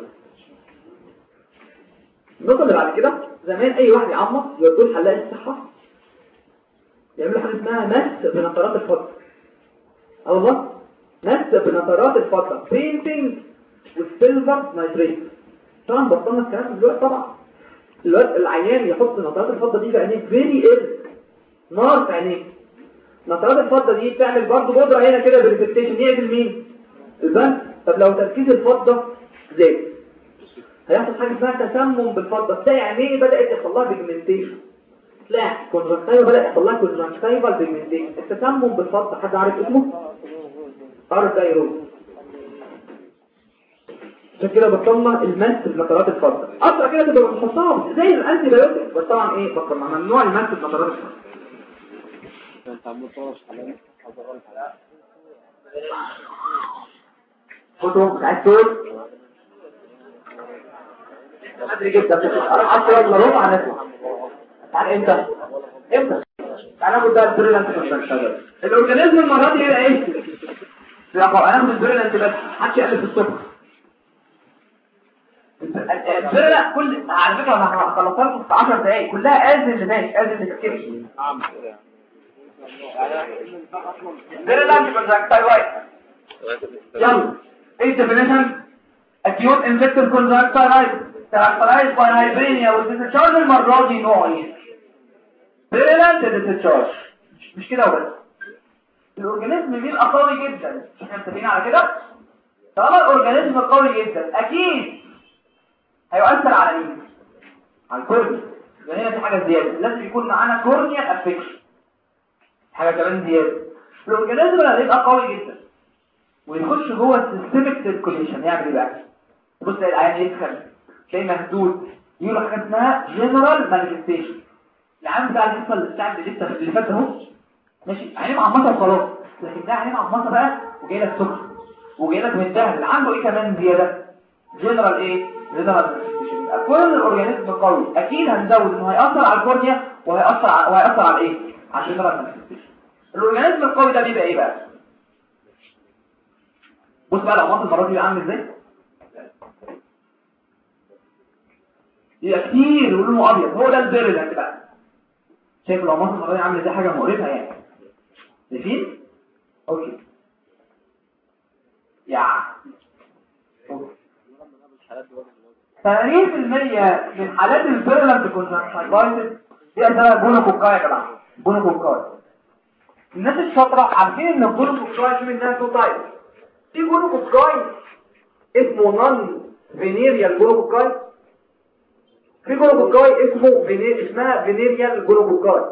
النقطه اللي بعد كده زمان اي واحد يعمط يودوه حلاق الصحه يعملوا حاجه اسمها مس بنطرات الفضه اه والله مس بنطرات الفضه بينتنج والسيلفر نايتريت طبعا بطلنا الكلام دلوقتي طبعا دلوقتي العيان يحط نطرات الفضه دي في عينيه فيري اير نار في عينيه نطرات الفضه دي بتعمل برضه بودره هنا كده بريفكتيشن يقتل مين البنك طب لو تركيز الفضه زاد هيحصل حاجه اسمها تسمم بالفضه تلاقي عينيه بدات يحصل لها بيجمنتيشن تلاقي كونجكتيفا بدا يحصل لها كونجكتيفا بيجمنتيشن التسمم بالفضه حد عارف اسمه ارثايرويد عشان كده بطلنا المس بنطرات الفضه اصلا كده تبقى بنحطها زي الانتي بايوتيك بس طبعا ايه بطلنا ممنوع المس بنطرات الفضه انت عم تصور حلال خدهم مش عايز تقول ادري جدا انا حاطط يلا ربع نسمع تعال امتى امتى تعال ناخد ده البريلانت الاورجانيزم المره دي هنا ايه لا هناخد البريلانت بس محدش يقلب في الصبح البريلانت كل على فكره انا هخلصها لكم في 10 دقايق كلها ازل اللي ماشي ازل اللي كتير بريلانت كونجكتيفايت يلا ايه definition acute infective conjunctivitis characterized by hyperemia with discharge المرة دي نوع ايه virulent discharge مش- مش كده وبس الاورجانيزم بيبقى قوي جدا مش احنا متفقين على كده طالما الاورجانيزم قوي جدا اكيد هيؤثر على مين على الكورنيا يبقى هنا في حاجه زياده لازم يكون معانا كورنيا افكشن حاجه كمان زياده الاورجانيزم اللي هيبقى قوي جدا ويخش جوه السيستمك سيركوليشن يعمل ايه بقى بص تلاقي العيان يدخل تلاقي مهدود يقول حاجه اسمها جنرال مانيفستيشن العيان بتاع الحصه اللي بتاع اللي لسه اللي فات اهو ماشي عينيه معمصه وخلاص لكن ده عينيه معمصه بقى وجاي لك سكر وجاي لك من ده اللي عنده ايه كمان زياده جنرال ايه جنرال مانيفستيشن يبقى كل الاورجانيزم قوي اكيد هنزود انه هياثر على الكورنيا وهياثر على وهياثر على ايه على الجنرال مانيفستيشن الاورجانيزم القوي ده بيبقى ايه بقى بص بقى لو مصر المرة دي عامل ازاي يبقى كتير ولونه ابيض هو ده البيرلنت بقى شايف لو مصر المرة دي عامل ازاي حاجة مقرفة يعني شايفين اوكي يا 80% من حالات البيرلنت كونجكتيفايتس دي اسمها جونوكوكاي يا جماعه جونوكوكاي الناس الشاطره عارفين ان الجونوكوكاي في منها تو تايبس في جلوكوكاي اسمه نون فينيريال جلوكوكاي في جلوكوكاي اسمه فينير اسمها فينيريال جلوكوكاي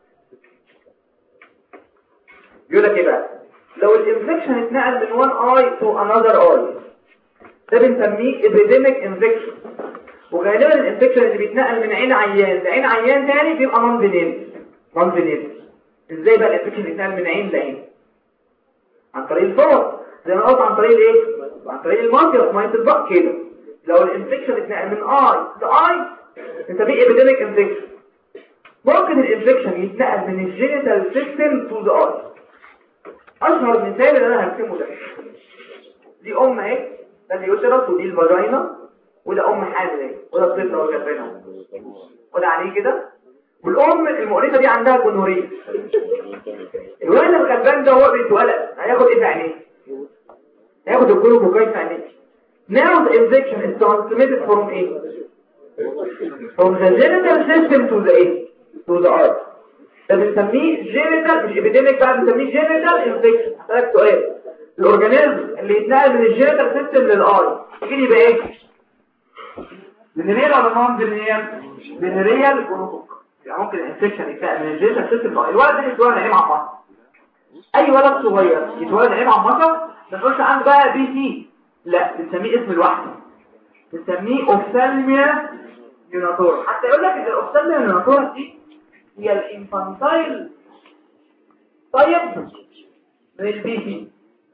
يقول لك ايه بقى لو الانفكشن اتنقل من وان اي تو انذر اي ده بنسميه epidemic انفكشن وغالبا الانفكشن اللي بيتنقل من عين عيان لعين عيان تاني بيبقى نون فينيريال نون فينيريال ازاي بقى الانفكشن يتنقل من عين لعين عن طريق الفور زي ما قلت عن طريق الايه عن طريق المنطقه ميه البق كده لو الانفكشن اتنقل من اي لاي نسميه epidemic انفكشن ممكن الانفكشن يتنقل من الجينيتال سيستم تو ذا اي اشهر مثال اللي انا هرسمه ده دي ام اهي ده اليوترس ودي الفاجينا وده ام حامل اهي وده الطفل اهو جنبنا وده عليه كده والام المؤنثه دي عندها جونوريه الولد الغلبان ده هو بيتولد هياخد ايه في عينيه هياخد ياخد الجلوكوكايد في عينيه now the injection is transmitted from A from the genital system to the A to the eye ده بنسميه جينيتال مش ابيديميك بقى بنسميه جينيتال انفكشن هسألك سؤال الاورجانيزم اللي يتنقل من الجينيتال سيستم للاي يجي يبقى ايه فينيريال ولا نون فينيريال فينيريال جلوكوك يعني ممكن الانفكشن يتنقل من الجينيتال سيستم للاي الولد ده يتولد عينيه عمصه اي ولد صغير يتولد عينيه عمصه ما تقولش عنده بقى بي سي لا بنسميه اسم لوحده بنسميه اوفثالميا يوناتورا حتى يقول لك ان الاوفثالميا يوناتورا دي هي الانفانتايل طيب من البي سي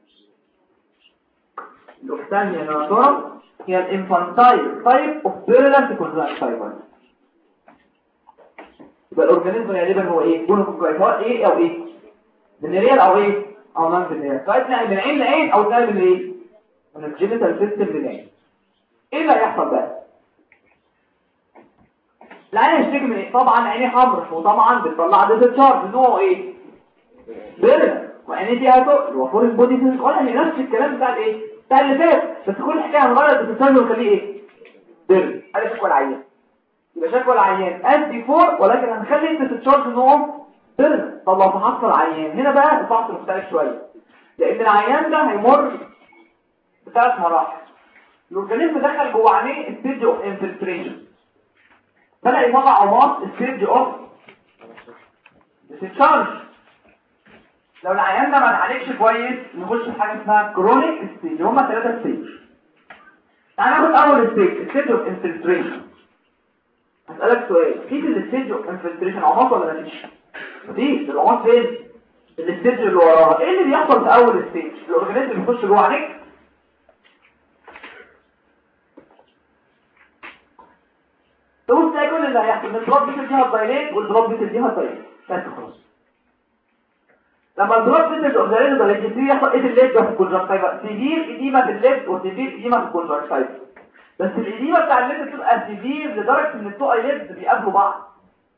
الاوفثالميا يوناتورا هي الانفانتايل طيب اوف بيرلانت كونجكتيفال يبقى الاورجانيزم غالبا هو ايه جونوكوكايت هو ايه او ايه فينيريال او ايه او نون فينيريال سواء نقل من عين لعين او نقل من ايه من الجينيتال سيستم للعين ايه اللي هيحصل بقى العين هيشتكي من ايه طبعا عيني حمرا وطبعا بتطلع ديسشارج نوعه ايه بيرن وعيني دي هتقل وفور البودي سيستم ولا هي نفس الكلام بتاع الايه بتاع اللي فات بس كل حكايه هنغير الديسشارج ونخليه ايه بيرن ادي شكوى العيان يبقى شكوى العيان اس دي 4 ولكن هنخلي الديسشارج نوعه بيرن طب لو فحصت العيان هنا بقى الفحص مختلف شويه لان العيان ده هيمر بثلاث مراحل الاورجانيزم دخل جوه عينيه ستيج اوف انفلتريشن بدأ يطلع عماط ستيج اوف ديسشارج لو العيان ده ما اتعالجش كويس نخش في حاجه اسمها كرونيك ستيج هما ثلاثه ستيج تعال ناخد اول ستيج ستيج اوف انفلتريشن هسألك سؤال في في الستيج اوف انفلتريشن عماط ولا مفيش مفيش العماط فين الستيج اللي وراها ايه اللي بيحصل في اول ستيج الاورجانيزم بيخش جوه عينيك تقول تلاقي كل اللي هيحصل الدروب بيتل دي هتدايليت والدروب بيتل دي هتدايليت بس خلاص لما الدروب بيتل اوبزريت ده يبتدي يحصل ايه الليد ده في الكونجكتيفا سيفير اديما في الليد وسيفير اديما في الكونجكتيفا بس الاديما بتاع الليد بتبقى سيفير لدرجه ان التو ايليد بيقابلوا بعض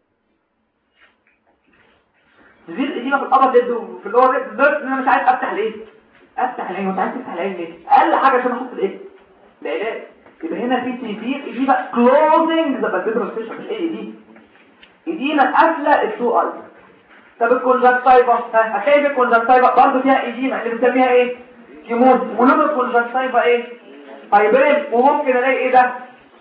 سيفير اديما في الابر ليد وفي اللور ليد لدرجه ان انا مش عارف افتح ليه افتح العين وانت عايز تفتح العين ليه اقل حاجه عشان احط الايه العلاج يبقى هنا في سيفير دي بقى كلوزنج ذا بالبيبرال سيشن مش ايه دي ايدينا قافله التو اي طب الكونجكتيفا هتلاقي الكونجكتيفا برضه فيها ايدينا اللي بنسميها ايه كيموز ولون الكونجكتيفا ايه هايبرين وممكن الاقي ايه ده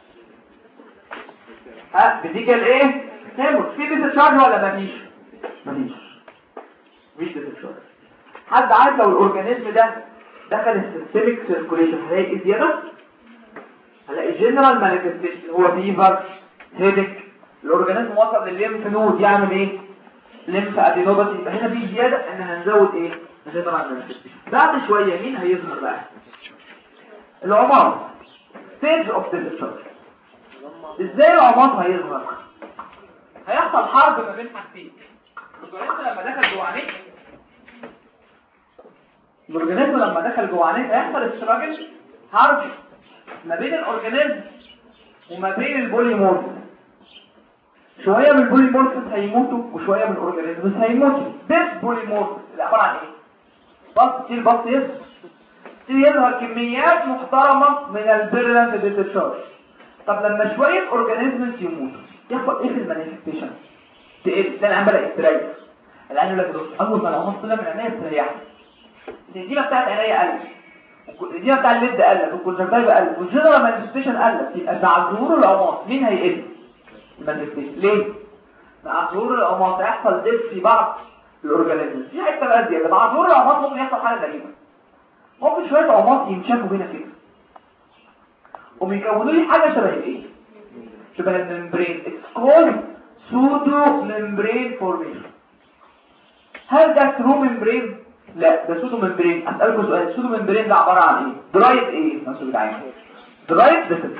ها بديك الايه كيموز في ديسشارج ولا مفيش مفيش مفيش ديسشارج حد عارف لو الاورجانيزم ده دخل السيستميك سيركوليشن هلاقي ايه زياده هلاقي جنرال مانيفستيشن هو فيفر هيدك الاورجانيزم وصل للليمف نود يعمل ايه ليمف ادينوباثي يبقى هنا في زياده ان هنزود ايه جنرال مانيفستيشن بعد شويه مين هيظهر بقى العمار ستيج اوف ديسشارج ازاي العمار هيظهر هيحصل حرب ما بين حاجتين الاورجانيزم لما دخل جوه عينيك الاورجانيزم لما دخل جوه عينيك هيحصل استراجل حرب ما بين الاورجانيزم وما بين البوليمورف شوية من البوليمورف هيموتوا وشوية من الاورجانيزم هيموتوا ده بوليمورف اللي عبارة عن ايه بص تيل بص يظهر تيل يظهر كميات محترمة من البيرلانت ديتشارج طب لما شوية اورجانيزمز يموتوا يحصل ايه في المانيفستيشن تقل ده العين بدأ يستريح العين يقول لك بص اول ما العمر طلع من عينيا استريحت الديمه بتاعت عينيا قلت الديمه بتاع الليد قلت والكونجكتيفا قلت والجنرال مانيفستيشن قلت يبقى مع ظهور العمار مين هيقل المانيفستيشن ليه مع ظهور العمار هيحصل ديب في بعض الاورجانيزمز في حته بقى زياده مع ظهور العمار ممكن يحصل حاجه غريبه ممكن شويه عمار ينشفوا هنا كده وبيكونوا لي حاجه شبه ايه شبه الممبرين اتس سودو ممبرين فورميشن هل ده ثرو ممبرين لا ده سودو ممبرين اسالكم سؤال السودو ممبرين ده عباره عن ايه درايد ايه نفسه بتاعي درايد ديسل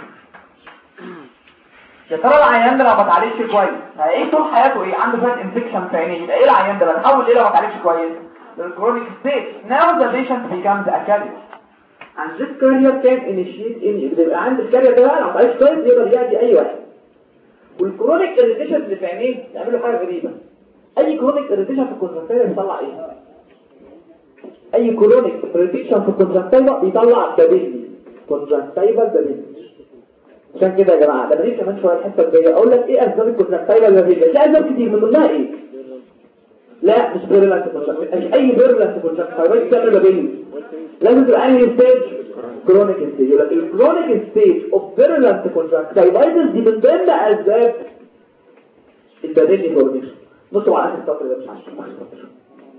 يا ترى العيان ده لو ما اتعالجش كويس ايه طول حياته ايه عنده شويه انفكشن في عينيه يبقى ايه العيان ده بتحول ايه لو ما اتعالجش كويس للكرونيك ستيج now the patient becomes a carrier and this carrier can initiate any بيبقى عند الكارير ده بقى لو ما اتعالجش كويس يقدر يأذي اي واحد والكرونيك اريتيشن اللي في عينيه يعملوا حاجه غريبه اي كرونيك اريتيشن في الكونسنتريا بيطلع ايه اي كرونيك ريفيكشن في الكونجكتيفا بيطلع بابيلي كونجكتيفا بابيلي عشان كده يا جماعه لما نيجي كمان شويه الحصه الجايه اقول لك ايه اسباب الكونجكتيفا بابيلي لا اسباب كتير من ضمنها ايه لا مش فيرولانت كونجكتيفا مش اي فيرولانت كونجكتيفا بتعمل بابيلي لازم تبقى انهي ستيج كرونيك ستيج يقول لك الكرونيك ستيج اوف فيرولانت كونجكتيفايتس دي من ضمن اسباب البابيلي فورميشن بصوا على اخر السطر ده مش عارف اخر السطر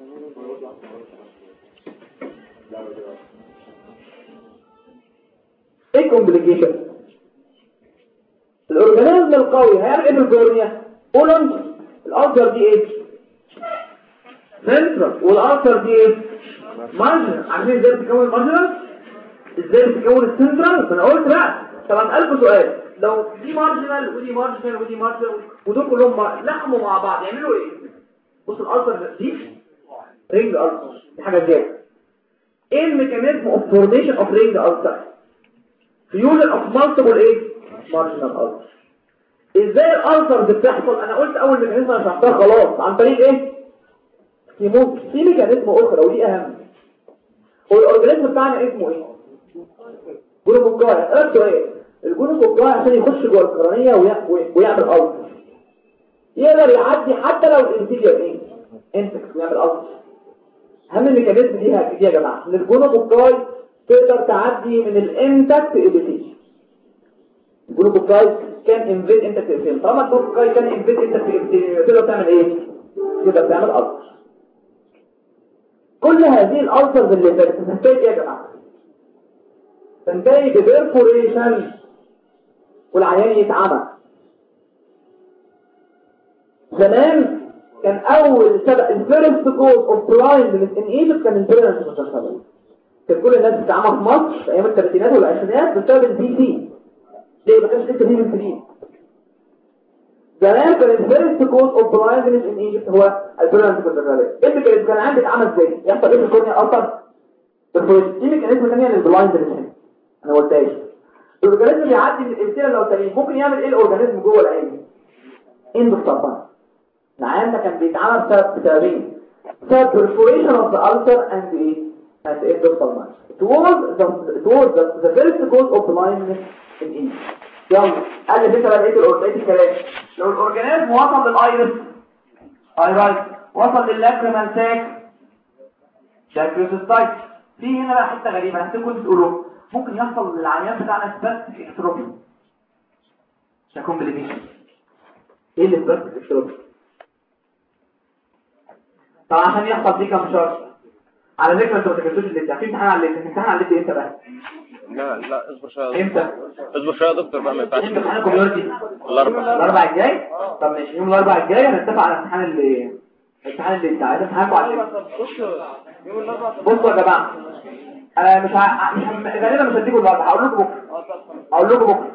ايه كومبليكيشن الاورجانيزم القوي هيعمل ايه بالجورنيا اولنج الالتر دي ايه سنترال والالتر دي ايه مارجنال عارفين ازاي بتكون المارجنال ازاي بتكون السنترال فانا قلت لا طبعا ألف سؤال لو دي مارجنال ودي مارجنال ودي مارجنال ودول كلهم مع- لحموا مع بعض يعملوا ايه بص الالتر دي رينج التر دي حاجه زياده ايه الميكانيزم اوف فورميشن اوف رينج التر فيوجن اوف مالتيبل ايه مارجنال التر ازاي الالتر بتحصل انا قلت اول ميكانيزم انا شرحتها خلاص عن طريق ايه يموت في ميكانيزم اخرى ودي اهم هو الاورجانيزم بتاعنا اسمه ايه جلوكوجاي قلت ايه الجلوكوجاي عشان يخش جوه القرنيه ويع- ويعمل التر يقدر يعدي حتى لو الانتيريور ايه انتكس ويعمل التر اهم الميكانيزم دي دي يا جماعه ان الجلوكوجاي تقدر تعدي من الانتكت ابيثيل الجلوكوجاي كان انفيد انتكت ابيثيل طالما الجلوكوجاي كان انفيد انتكت ابيثيل تقدر تعمل ايه تقدر تعمل التر كل هذه الالترز اللي فاتت تنتهي ايه يا جماعه تنتهي ببرفوريشن والعيان يتعمى زمان كان اول سبب الفيرست كوز اوف بلايندنس ان ايجيبت كان البيرنس متشابه كان كل الناس بتتعمى في مصر في ايام الثلاثينات والعشرينات بسبب البي سي ليه ما كانش لسه فيه بنسلين زمان كان الفيرست كوز اوف بلايندنس ان ايجيبت هو البيرنس متشابه ايه اللي كان كان عندي اتعمى ازاي يحصل ايه في الكورنيا اصلا بالفوريست دي ميكانيزم ثانيه للبلايندنس هنا انا ما قلتهاش الاورجانيزم بيعدي من الامثله لو سليم ممكن يعمل ايه الاورجانيزم جوه العين اندوساربان العيان ده كان بيتعمل بسبب سببين بسبب perforation of the ulcer and the and the endosperm it was the it was the, the first cause of blindness in Egypt يلا قال لي انت بقى لقيت الأور- لقيت الكلام لو الاورجانيزم وصل للايرس ايرايت وصل للاكريمال ساك شاكريوسيستايت في هنا بقى حته غريبه هتكون تقولوا ممكن يحصل للعيان بتاعنا سباستيك اكتروبي ده كومبليكيشن ايه اللي سباستيك اكتروبي طبعا عشان يحصل فيه كام شرط على فكره انتوا ما تكتبوش اللي في امتحان على اللي امتحان على اللي امتى بقى لا لا اصبر شويه يا امتى دكتور. اصبر شويه يا دكتور بقى ما ينفعش امتى امتحان الكوميونتي الاربعاء الاربع الجاي طب ماشي يوم الاربع الجاي هنتفق على الامتحان اللي الامتحان اللي انت عايز امتحانكم على بصوا يا جماعه انا مش ع... مش هم- غالبا مش هديكم النهارده هقول لكم بكره هقول لكم بكره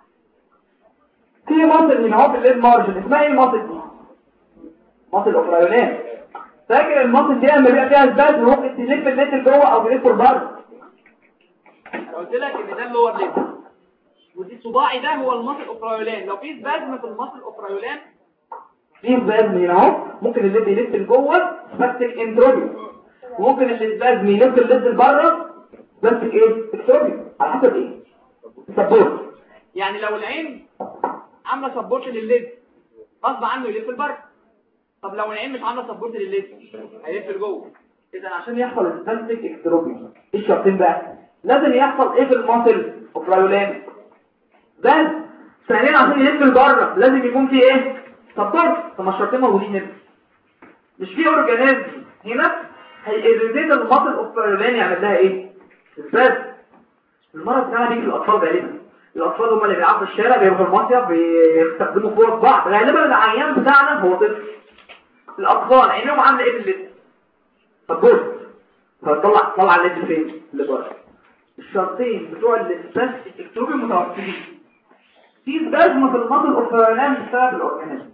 في مصل من اهو في الليد مارجن اسمها ايه المصل دي مصل اوفرايولان فاكر المصل دي لما بيبقى فيها اسباز ممكن تلف الليد لجوه او تلف لبره قلت لك ان ده اللور ليد ودي صباعي ده هو المصل اوفرايولان لو في سبازم في المصل اوفرايولان في اسباز من اهو ممكن الليد يلف لجوه بس انتروبي وممكن الاسباز يلف الليد لبره بس ايه اكتروبي على حسب ايه سبورت يعني لو العين عامله سبورت للليد غصب عنه يلف لبره طب لو العين مش عامله سبورت للليد هيلف لجوه اذا عشان يحصل السباستيك اكتروبي ايه الشرطين بقى لازم يحصل ايه في المصل اوفرايولان بس ثانيا عشان يلف لبره لازم يكون في ايه سبورت طب الشرطين موجودين هنا مش في اورجانيزم هنا هيريزيت المصل اوفرايولان يعمل لها ايه بس المرض ده بيجي في الاطفال غالبا الاطفال هم اللي بيلعبوا في الشارع بيروحوا المصيف بيستخدموا فرص بعض غالبا العيان بتاعنا هو طفل الاطفال عينيهم عامله ايه بالليل فبص فطلع طلع الليد فين اللي بره الشرطين بتوع الاسباس اكتروبي متوفرين في سبازم في المصل اوفرلان بسبب الاورجانيزم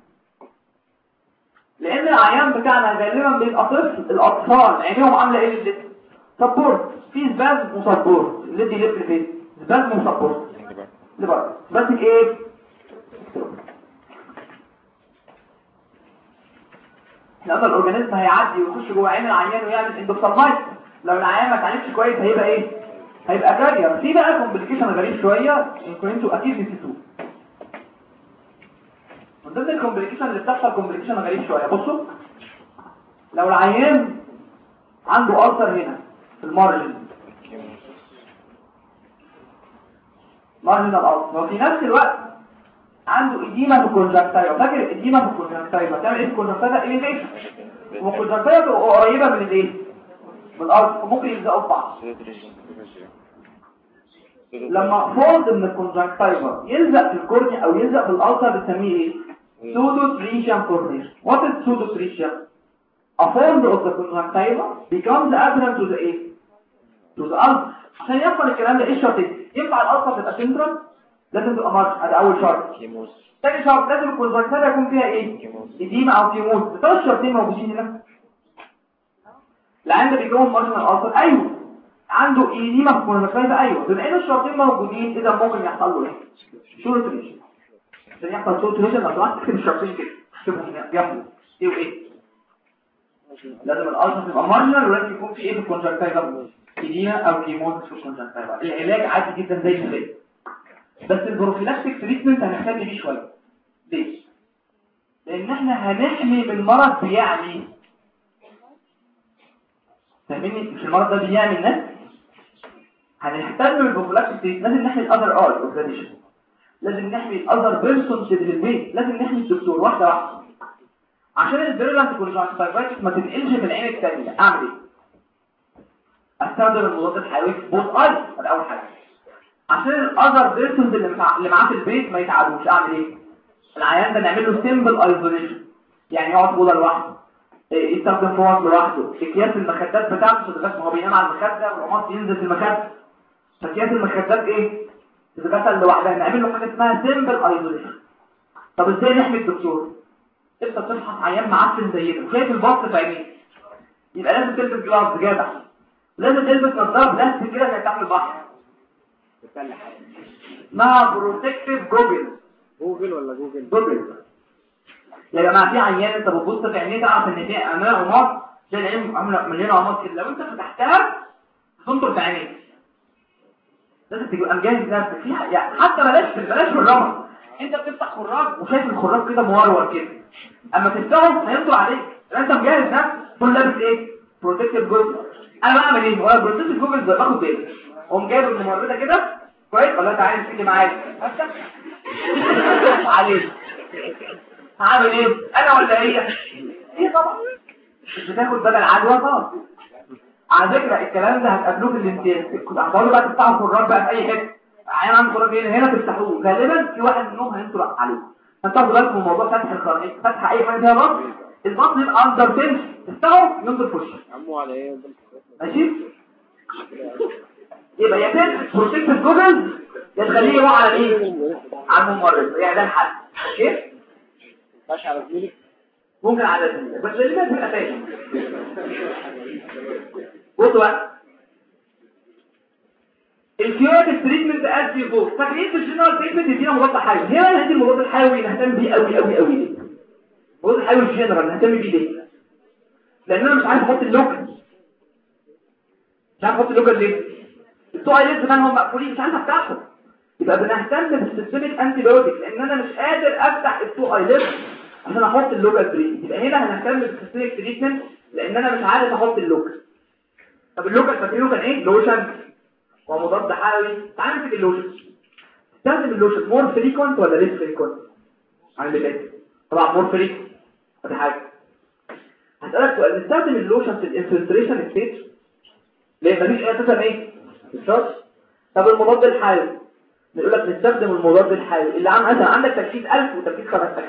لان العيان بتاعنا غالبا بيبقى طفل الاطفال عينيهم عامله ايه للليد سبورت في سبازم وسبورت الليد يلف فين سبازم وسبورت اللي بره ماسك ايه لما الاورجانيزم هيعدي ويخش جوه عين العيان ويعمل اندوسالمايت لو العيان ما اتعالجش كويس هيبقى ايه هيبقى كارير في بقى كومبليكيشن غريب شويه يمكن انتوا اكيد نسيتوه من ضمن الكومبليكيشن اللي بتحصل كومبليكيشن غريب شويه بصوا لو العيان عنده ألسر هنا في المارجن مارجن الألسر وفي نفس الوقت عنده إديمة في الكونجكتايفا فاكر الإديمة في الكونجكتايفا تعمل إيه في الكونجكتايفا إليفيشن والكونجكتايفا تبقى قريبة من الإيه؟ من الأرض وممكن يلزقوا في بعض لما فولد من الكونجكتايفا يلزق في الكورنيا أو يلزق في الألسر بنسميه إيه؟ سودو تريشيان كورنيش What is pseudo tritium? A fold of the conjunctiva becomes adherent to the ايه؟ to the ulcer عشان يحصل الكلام ده ايه الشرط ينفع الالسر تبقى سنترال لازم تبقى مارج ادي اول شرط تاني شرط لازم الكونجكتيفا يكون فيها ايه اديمه او كيموز الثلاث شرطين موجودين هنا العين ده بيكون مارجنال الالسر ايوه عنده اديمه في الكونجكتيفا ايوه بما ان الشرطين موجودين اذا ممكن يحصل له ايه شورت ريشن عشان يحصل شورت ريشن لو سمحت تكتب الشرطين كده اكتبهم هنا جنبه ايه وايه لازم الالسر تبقى مارجنال ولازم يكون في ايه في الكونجكتيفا اديمه او كيموز في الكونجكتيفا العلاج عادي جدا زي ما بس البروفيلاكتيك تريتمنت هنهتم بيه شويه ليه لان احنا هنحمي من مرض بيعمي فاهميني مش المرض ده بيعمي الناس هنهتم بالبروفيلاكتيك تريتمنت لازم نحمي الاذر اي اوف لازم نحمي الاذر بيرسونز اللي في البيت لازم نحمي الدكتور واحده واحده عشان الفيرولانت كونجكتيفايتس ما تنقلش في العين الثانيه اعمل ايه استخدم المضاد الحيوي في بوت اي ده اول حاجه عشان الاذر بيرسونز اللي مع- اللي معاه في البيت ما يتعبوش اعمل ايه العيان ده نعمل له سيمبل ايزوليشن يعني يقعد في اوضه لوحده إيه، يستخدم فوط لوحده اكياس المخدات بتاعته تتغسل ما هو بينام على المخده والقماص ينزل في المخده فاكياس المخدات ايه تتغسل لوحدها نعمل له حاجه اسمها سيمبل ايزوليشن طب ازاي نحمي الدكتور انت بتفحص عيان معفن زي ده شايف البط في عينيه يبقى لازم تلبس جلافز جدع لازم تلبس نظاره بلاستيك كده زي تحت البحر مع بروتكتيف جوجل جوجل ولا جوجل جوجل يا جماعه في عيان انت بتبص في عينيه تعرف ان في عمليه غماض زي العين عامله مليانه غماض كده لو انت فتحتها تنطر في عينيك لازم تبقى مجهز نفسك فيها يعني حتى بلاش بلاش في الرمل انت بتفتح خراج وشايف الخراج كده مورور كده اما تفتحه هينطر عليك يبقى انت مجهز نفسك تكون لابس ايه بروتكتيف جوجل انا بعمل ايه ولا بروتكتيف جوجل ده باخد بالي اقوم جايب الممرضه كده كويس ولا تعالى امسك لي معايا افتح عليك هعمل ايه انا ولا هي هي طبعا مش بتاخد بدل عدوى خالص على فكره الكلام ده هتقابلوه في الامتياز كنت هتقولوا بقى تفتحوا خراج بقى في اي حته عيان عنده خراج هنا هنا تفتحوه غالبا في واحد منهم هينطر عليه فانتوا بالكم من موضوع فتح الخراج فتح اي حاجه فيها بطن البطن يبقى اندر تنشن تفتحه ينطر في وشك عمو على ايه ماشي يبقى يا تلبس بروتكتيف جوجل يا تخليه يروح على ايه على الممرض يعني ده الحل اوكي ماشي على زميلي ممكن على ال- بس اللي ده بيبقى فاهم بصوا بقى الكيوريتيف تريتمنت از بيفور فاكرين في الجنرال تريتمنت يدينا مضاد حيوي هنا هندي المضاد الحيوي نهتم بيه قوي قوي قوي ليه المضاد الحيوي الجنرال نهتم بيه ليه لان انا مش عارف احط اللوكل مش عارف احط اللوكل ليه بتوع ايليز كمان هم مقفولين مش عارف افتحهم يبقى بنهتم بالسيستميك انتي بايوتيك لان انا مش قادر افتح التو ايليز عشان احط اللوكال تريتمنت يبقى هنا هنهتم بالسيستميك تريتمنت لان انا مش عارف احط اللوكال طب اللوكال فاكرينه كان ايه لوشن ومضاد حيوي تعال نمسك اللوشن تستخدم اللوشن مور فريكونت ولا ليس فريكونت عن اللي فات طبعا مور فريكونت ادي حاجه هسألك سؤال نستخدم اللوشن في الانفلتريشن ستيج ليه مفيش اساسا ايه بالظبط طب المضاد الحيوي بيقول لك نستخدم المضاد الحيوي اللي عم مثلا عندك تركيز 1000 وتركيز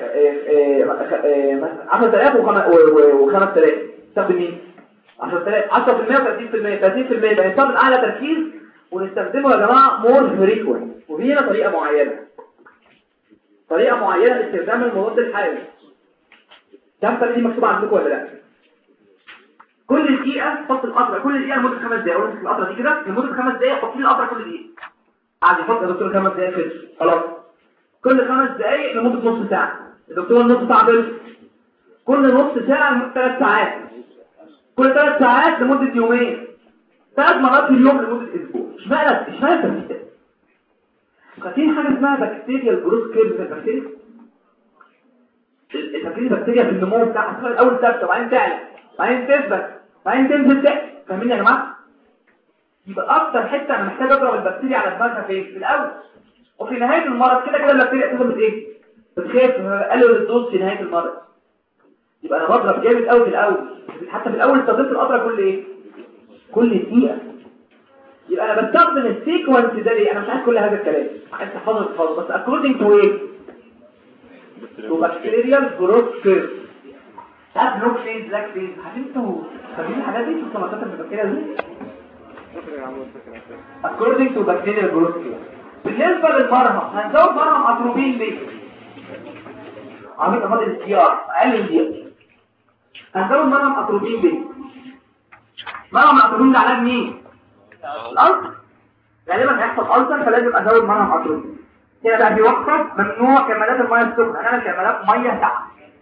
10000 و5000 تستخدم مين 10000 10% و30% 30% يبقى نستخدم اعلى تركيز ونستخدمه يا جماعه مور فريكوينت وفي هنا طريقه معينه طريقه معينه لاستخدام المضاد الحيوي كم طريقه دي مكتوبه عندكم ولا لا كل دقيقه حط القطره كل دقيقه لمده خمس دقائق اقول القطره دي كده لمده خمس دقائق حط لي القطره كل دقيقه قاعد يحط يا دكتور خمس دقائق كده خلاص كل خمس دقائق لمده نص ساعه الدكتور نص ساعه بس كل نص ساعه لمده ثلاث ساعات كل ثلاث ساعات لمده يومين ثلاث مرات في اليوم لمده اسبوع اشمعنى اشمعنى التمرين ده في حاجه اسمها بكتيريا الجروث كيرف في البكتيريا البكتيريا بكتيريا في النمو بتاعها اسمها الاول ثابته وبعدين تعلى وبعدين تثبت وبعدين تنزل تحت فاهمين يا جماعه يبقى اكتر حته انا محتاج اضرب البكتيريا على دماغها فين في الاول وفي نهايه المرض كده كده البكتيريا اساسا بت ايه بتخاف بقلل الدوز في نهايه المرض يبقى انا بضرب جامد قوي في الاول حتى في الاول استخدمت القطره كل ايه كل دقيقه يبقى انا بستخدم السيكونس ده ليه انا مش عايز كل هذا الكلام عايز تحفظه تحفظه بس according to ايه to bacterial growth curve تعرف نوك فين بلاك فين عارفين انتوا فاهمين الحاجات دي في السمكات في البكتيريا دي فاكر يا عم فاكر according to bacterial growth curve بالنسبه للمرهم هنزود مرهم اتروبين ليه عامل امراض الديار اقل من دي هنزود مرهم اتروبين ليه مرهم اتروبين ده علاج مين الألسر غالبا هيحصل ألسر فلازم أزود مرهم أتروبين هنا بقى بيوقف ممنوع كمالات المياه السخنة هنعمل كمالات مياه تحت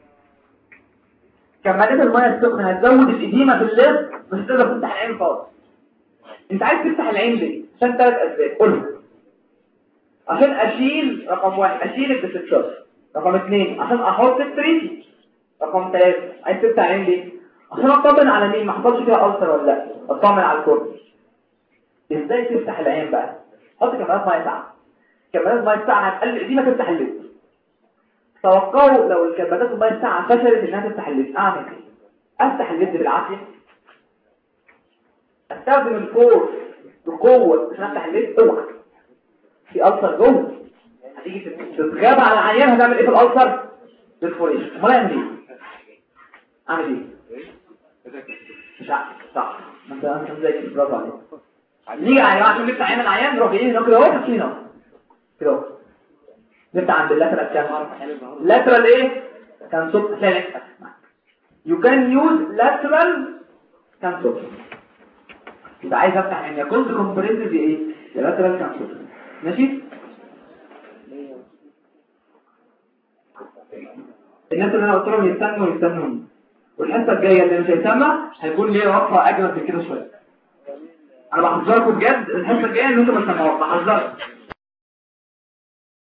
كمالات المياه السخنة هتزود الإديمة في اللب مش هتقدر تفتح العين خالص انت عايز تفتح العين ليه؟ عشان ثلاث أسباب قولهم عشان أشيل رقم واحد أشيل الديسكشن رقم اثنين عشان أحط التريتي رقم ثلاثة عايز تفتح العين ليه؟ عشان أطمن على مين ما حصلش فيها ألسر ولا لا أطمن على الكل ازاي تفتح العين بقى حط كمالات ميه ساعه كمالات ميه ساعه هتقلل دي ما تفتح اللب توقعوا لو الكمالات الميه الساعه فشلت انها تفتح اللب اعمل ايه افتح اللب بالعافيه استخدم الفورس بقوه عشان افتح اللب اوعى في ألسر جوه هتيجي تتغاب على العيان هتعمل ايه في الألسر بالفوريشن امال اعمل ايه اعمل ايه مش عارف صح ما انت انت زي كده برافو عليك نيجي على جماعه عشان نفتح عين العيان نروح ايه نروح كده اهو حاطين اهو كده اهو نفتح عند اللاترال كام لاترال ايه كان صوت هتلاقي يو كان يوز لاترال كان صوت يبقى عايز افتح عين يا كنت كومبريسيف ايه يا لاترال كان صوت ماشي الناس اللي انا قلت لهم يستنوا يستنوا والحصه الجايه اللي مش هيسمع هيكون ليه وقفه اجمل من كده شويه انا بحذركم بجد الحصه الجايه ان انتوا ما تسمعوش بحذركم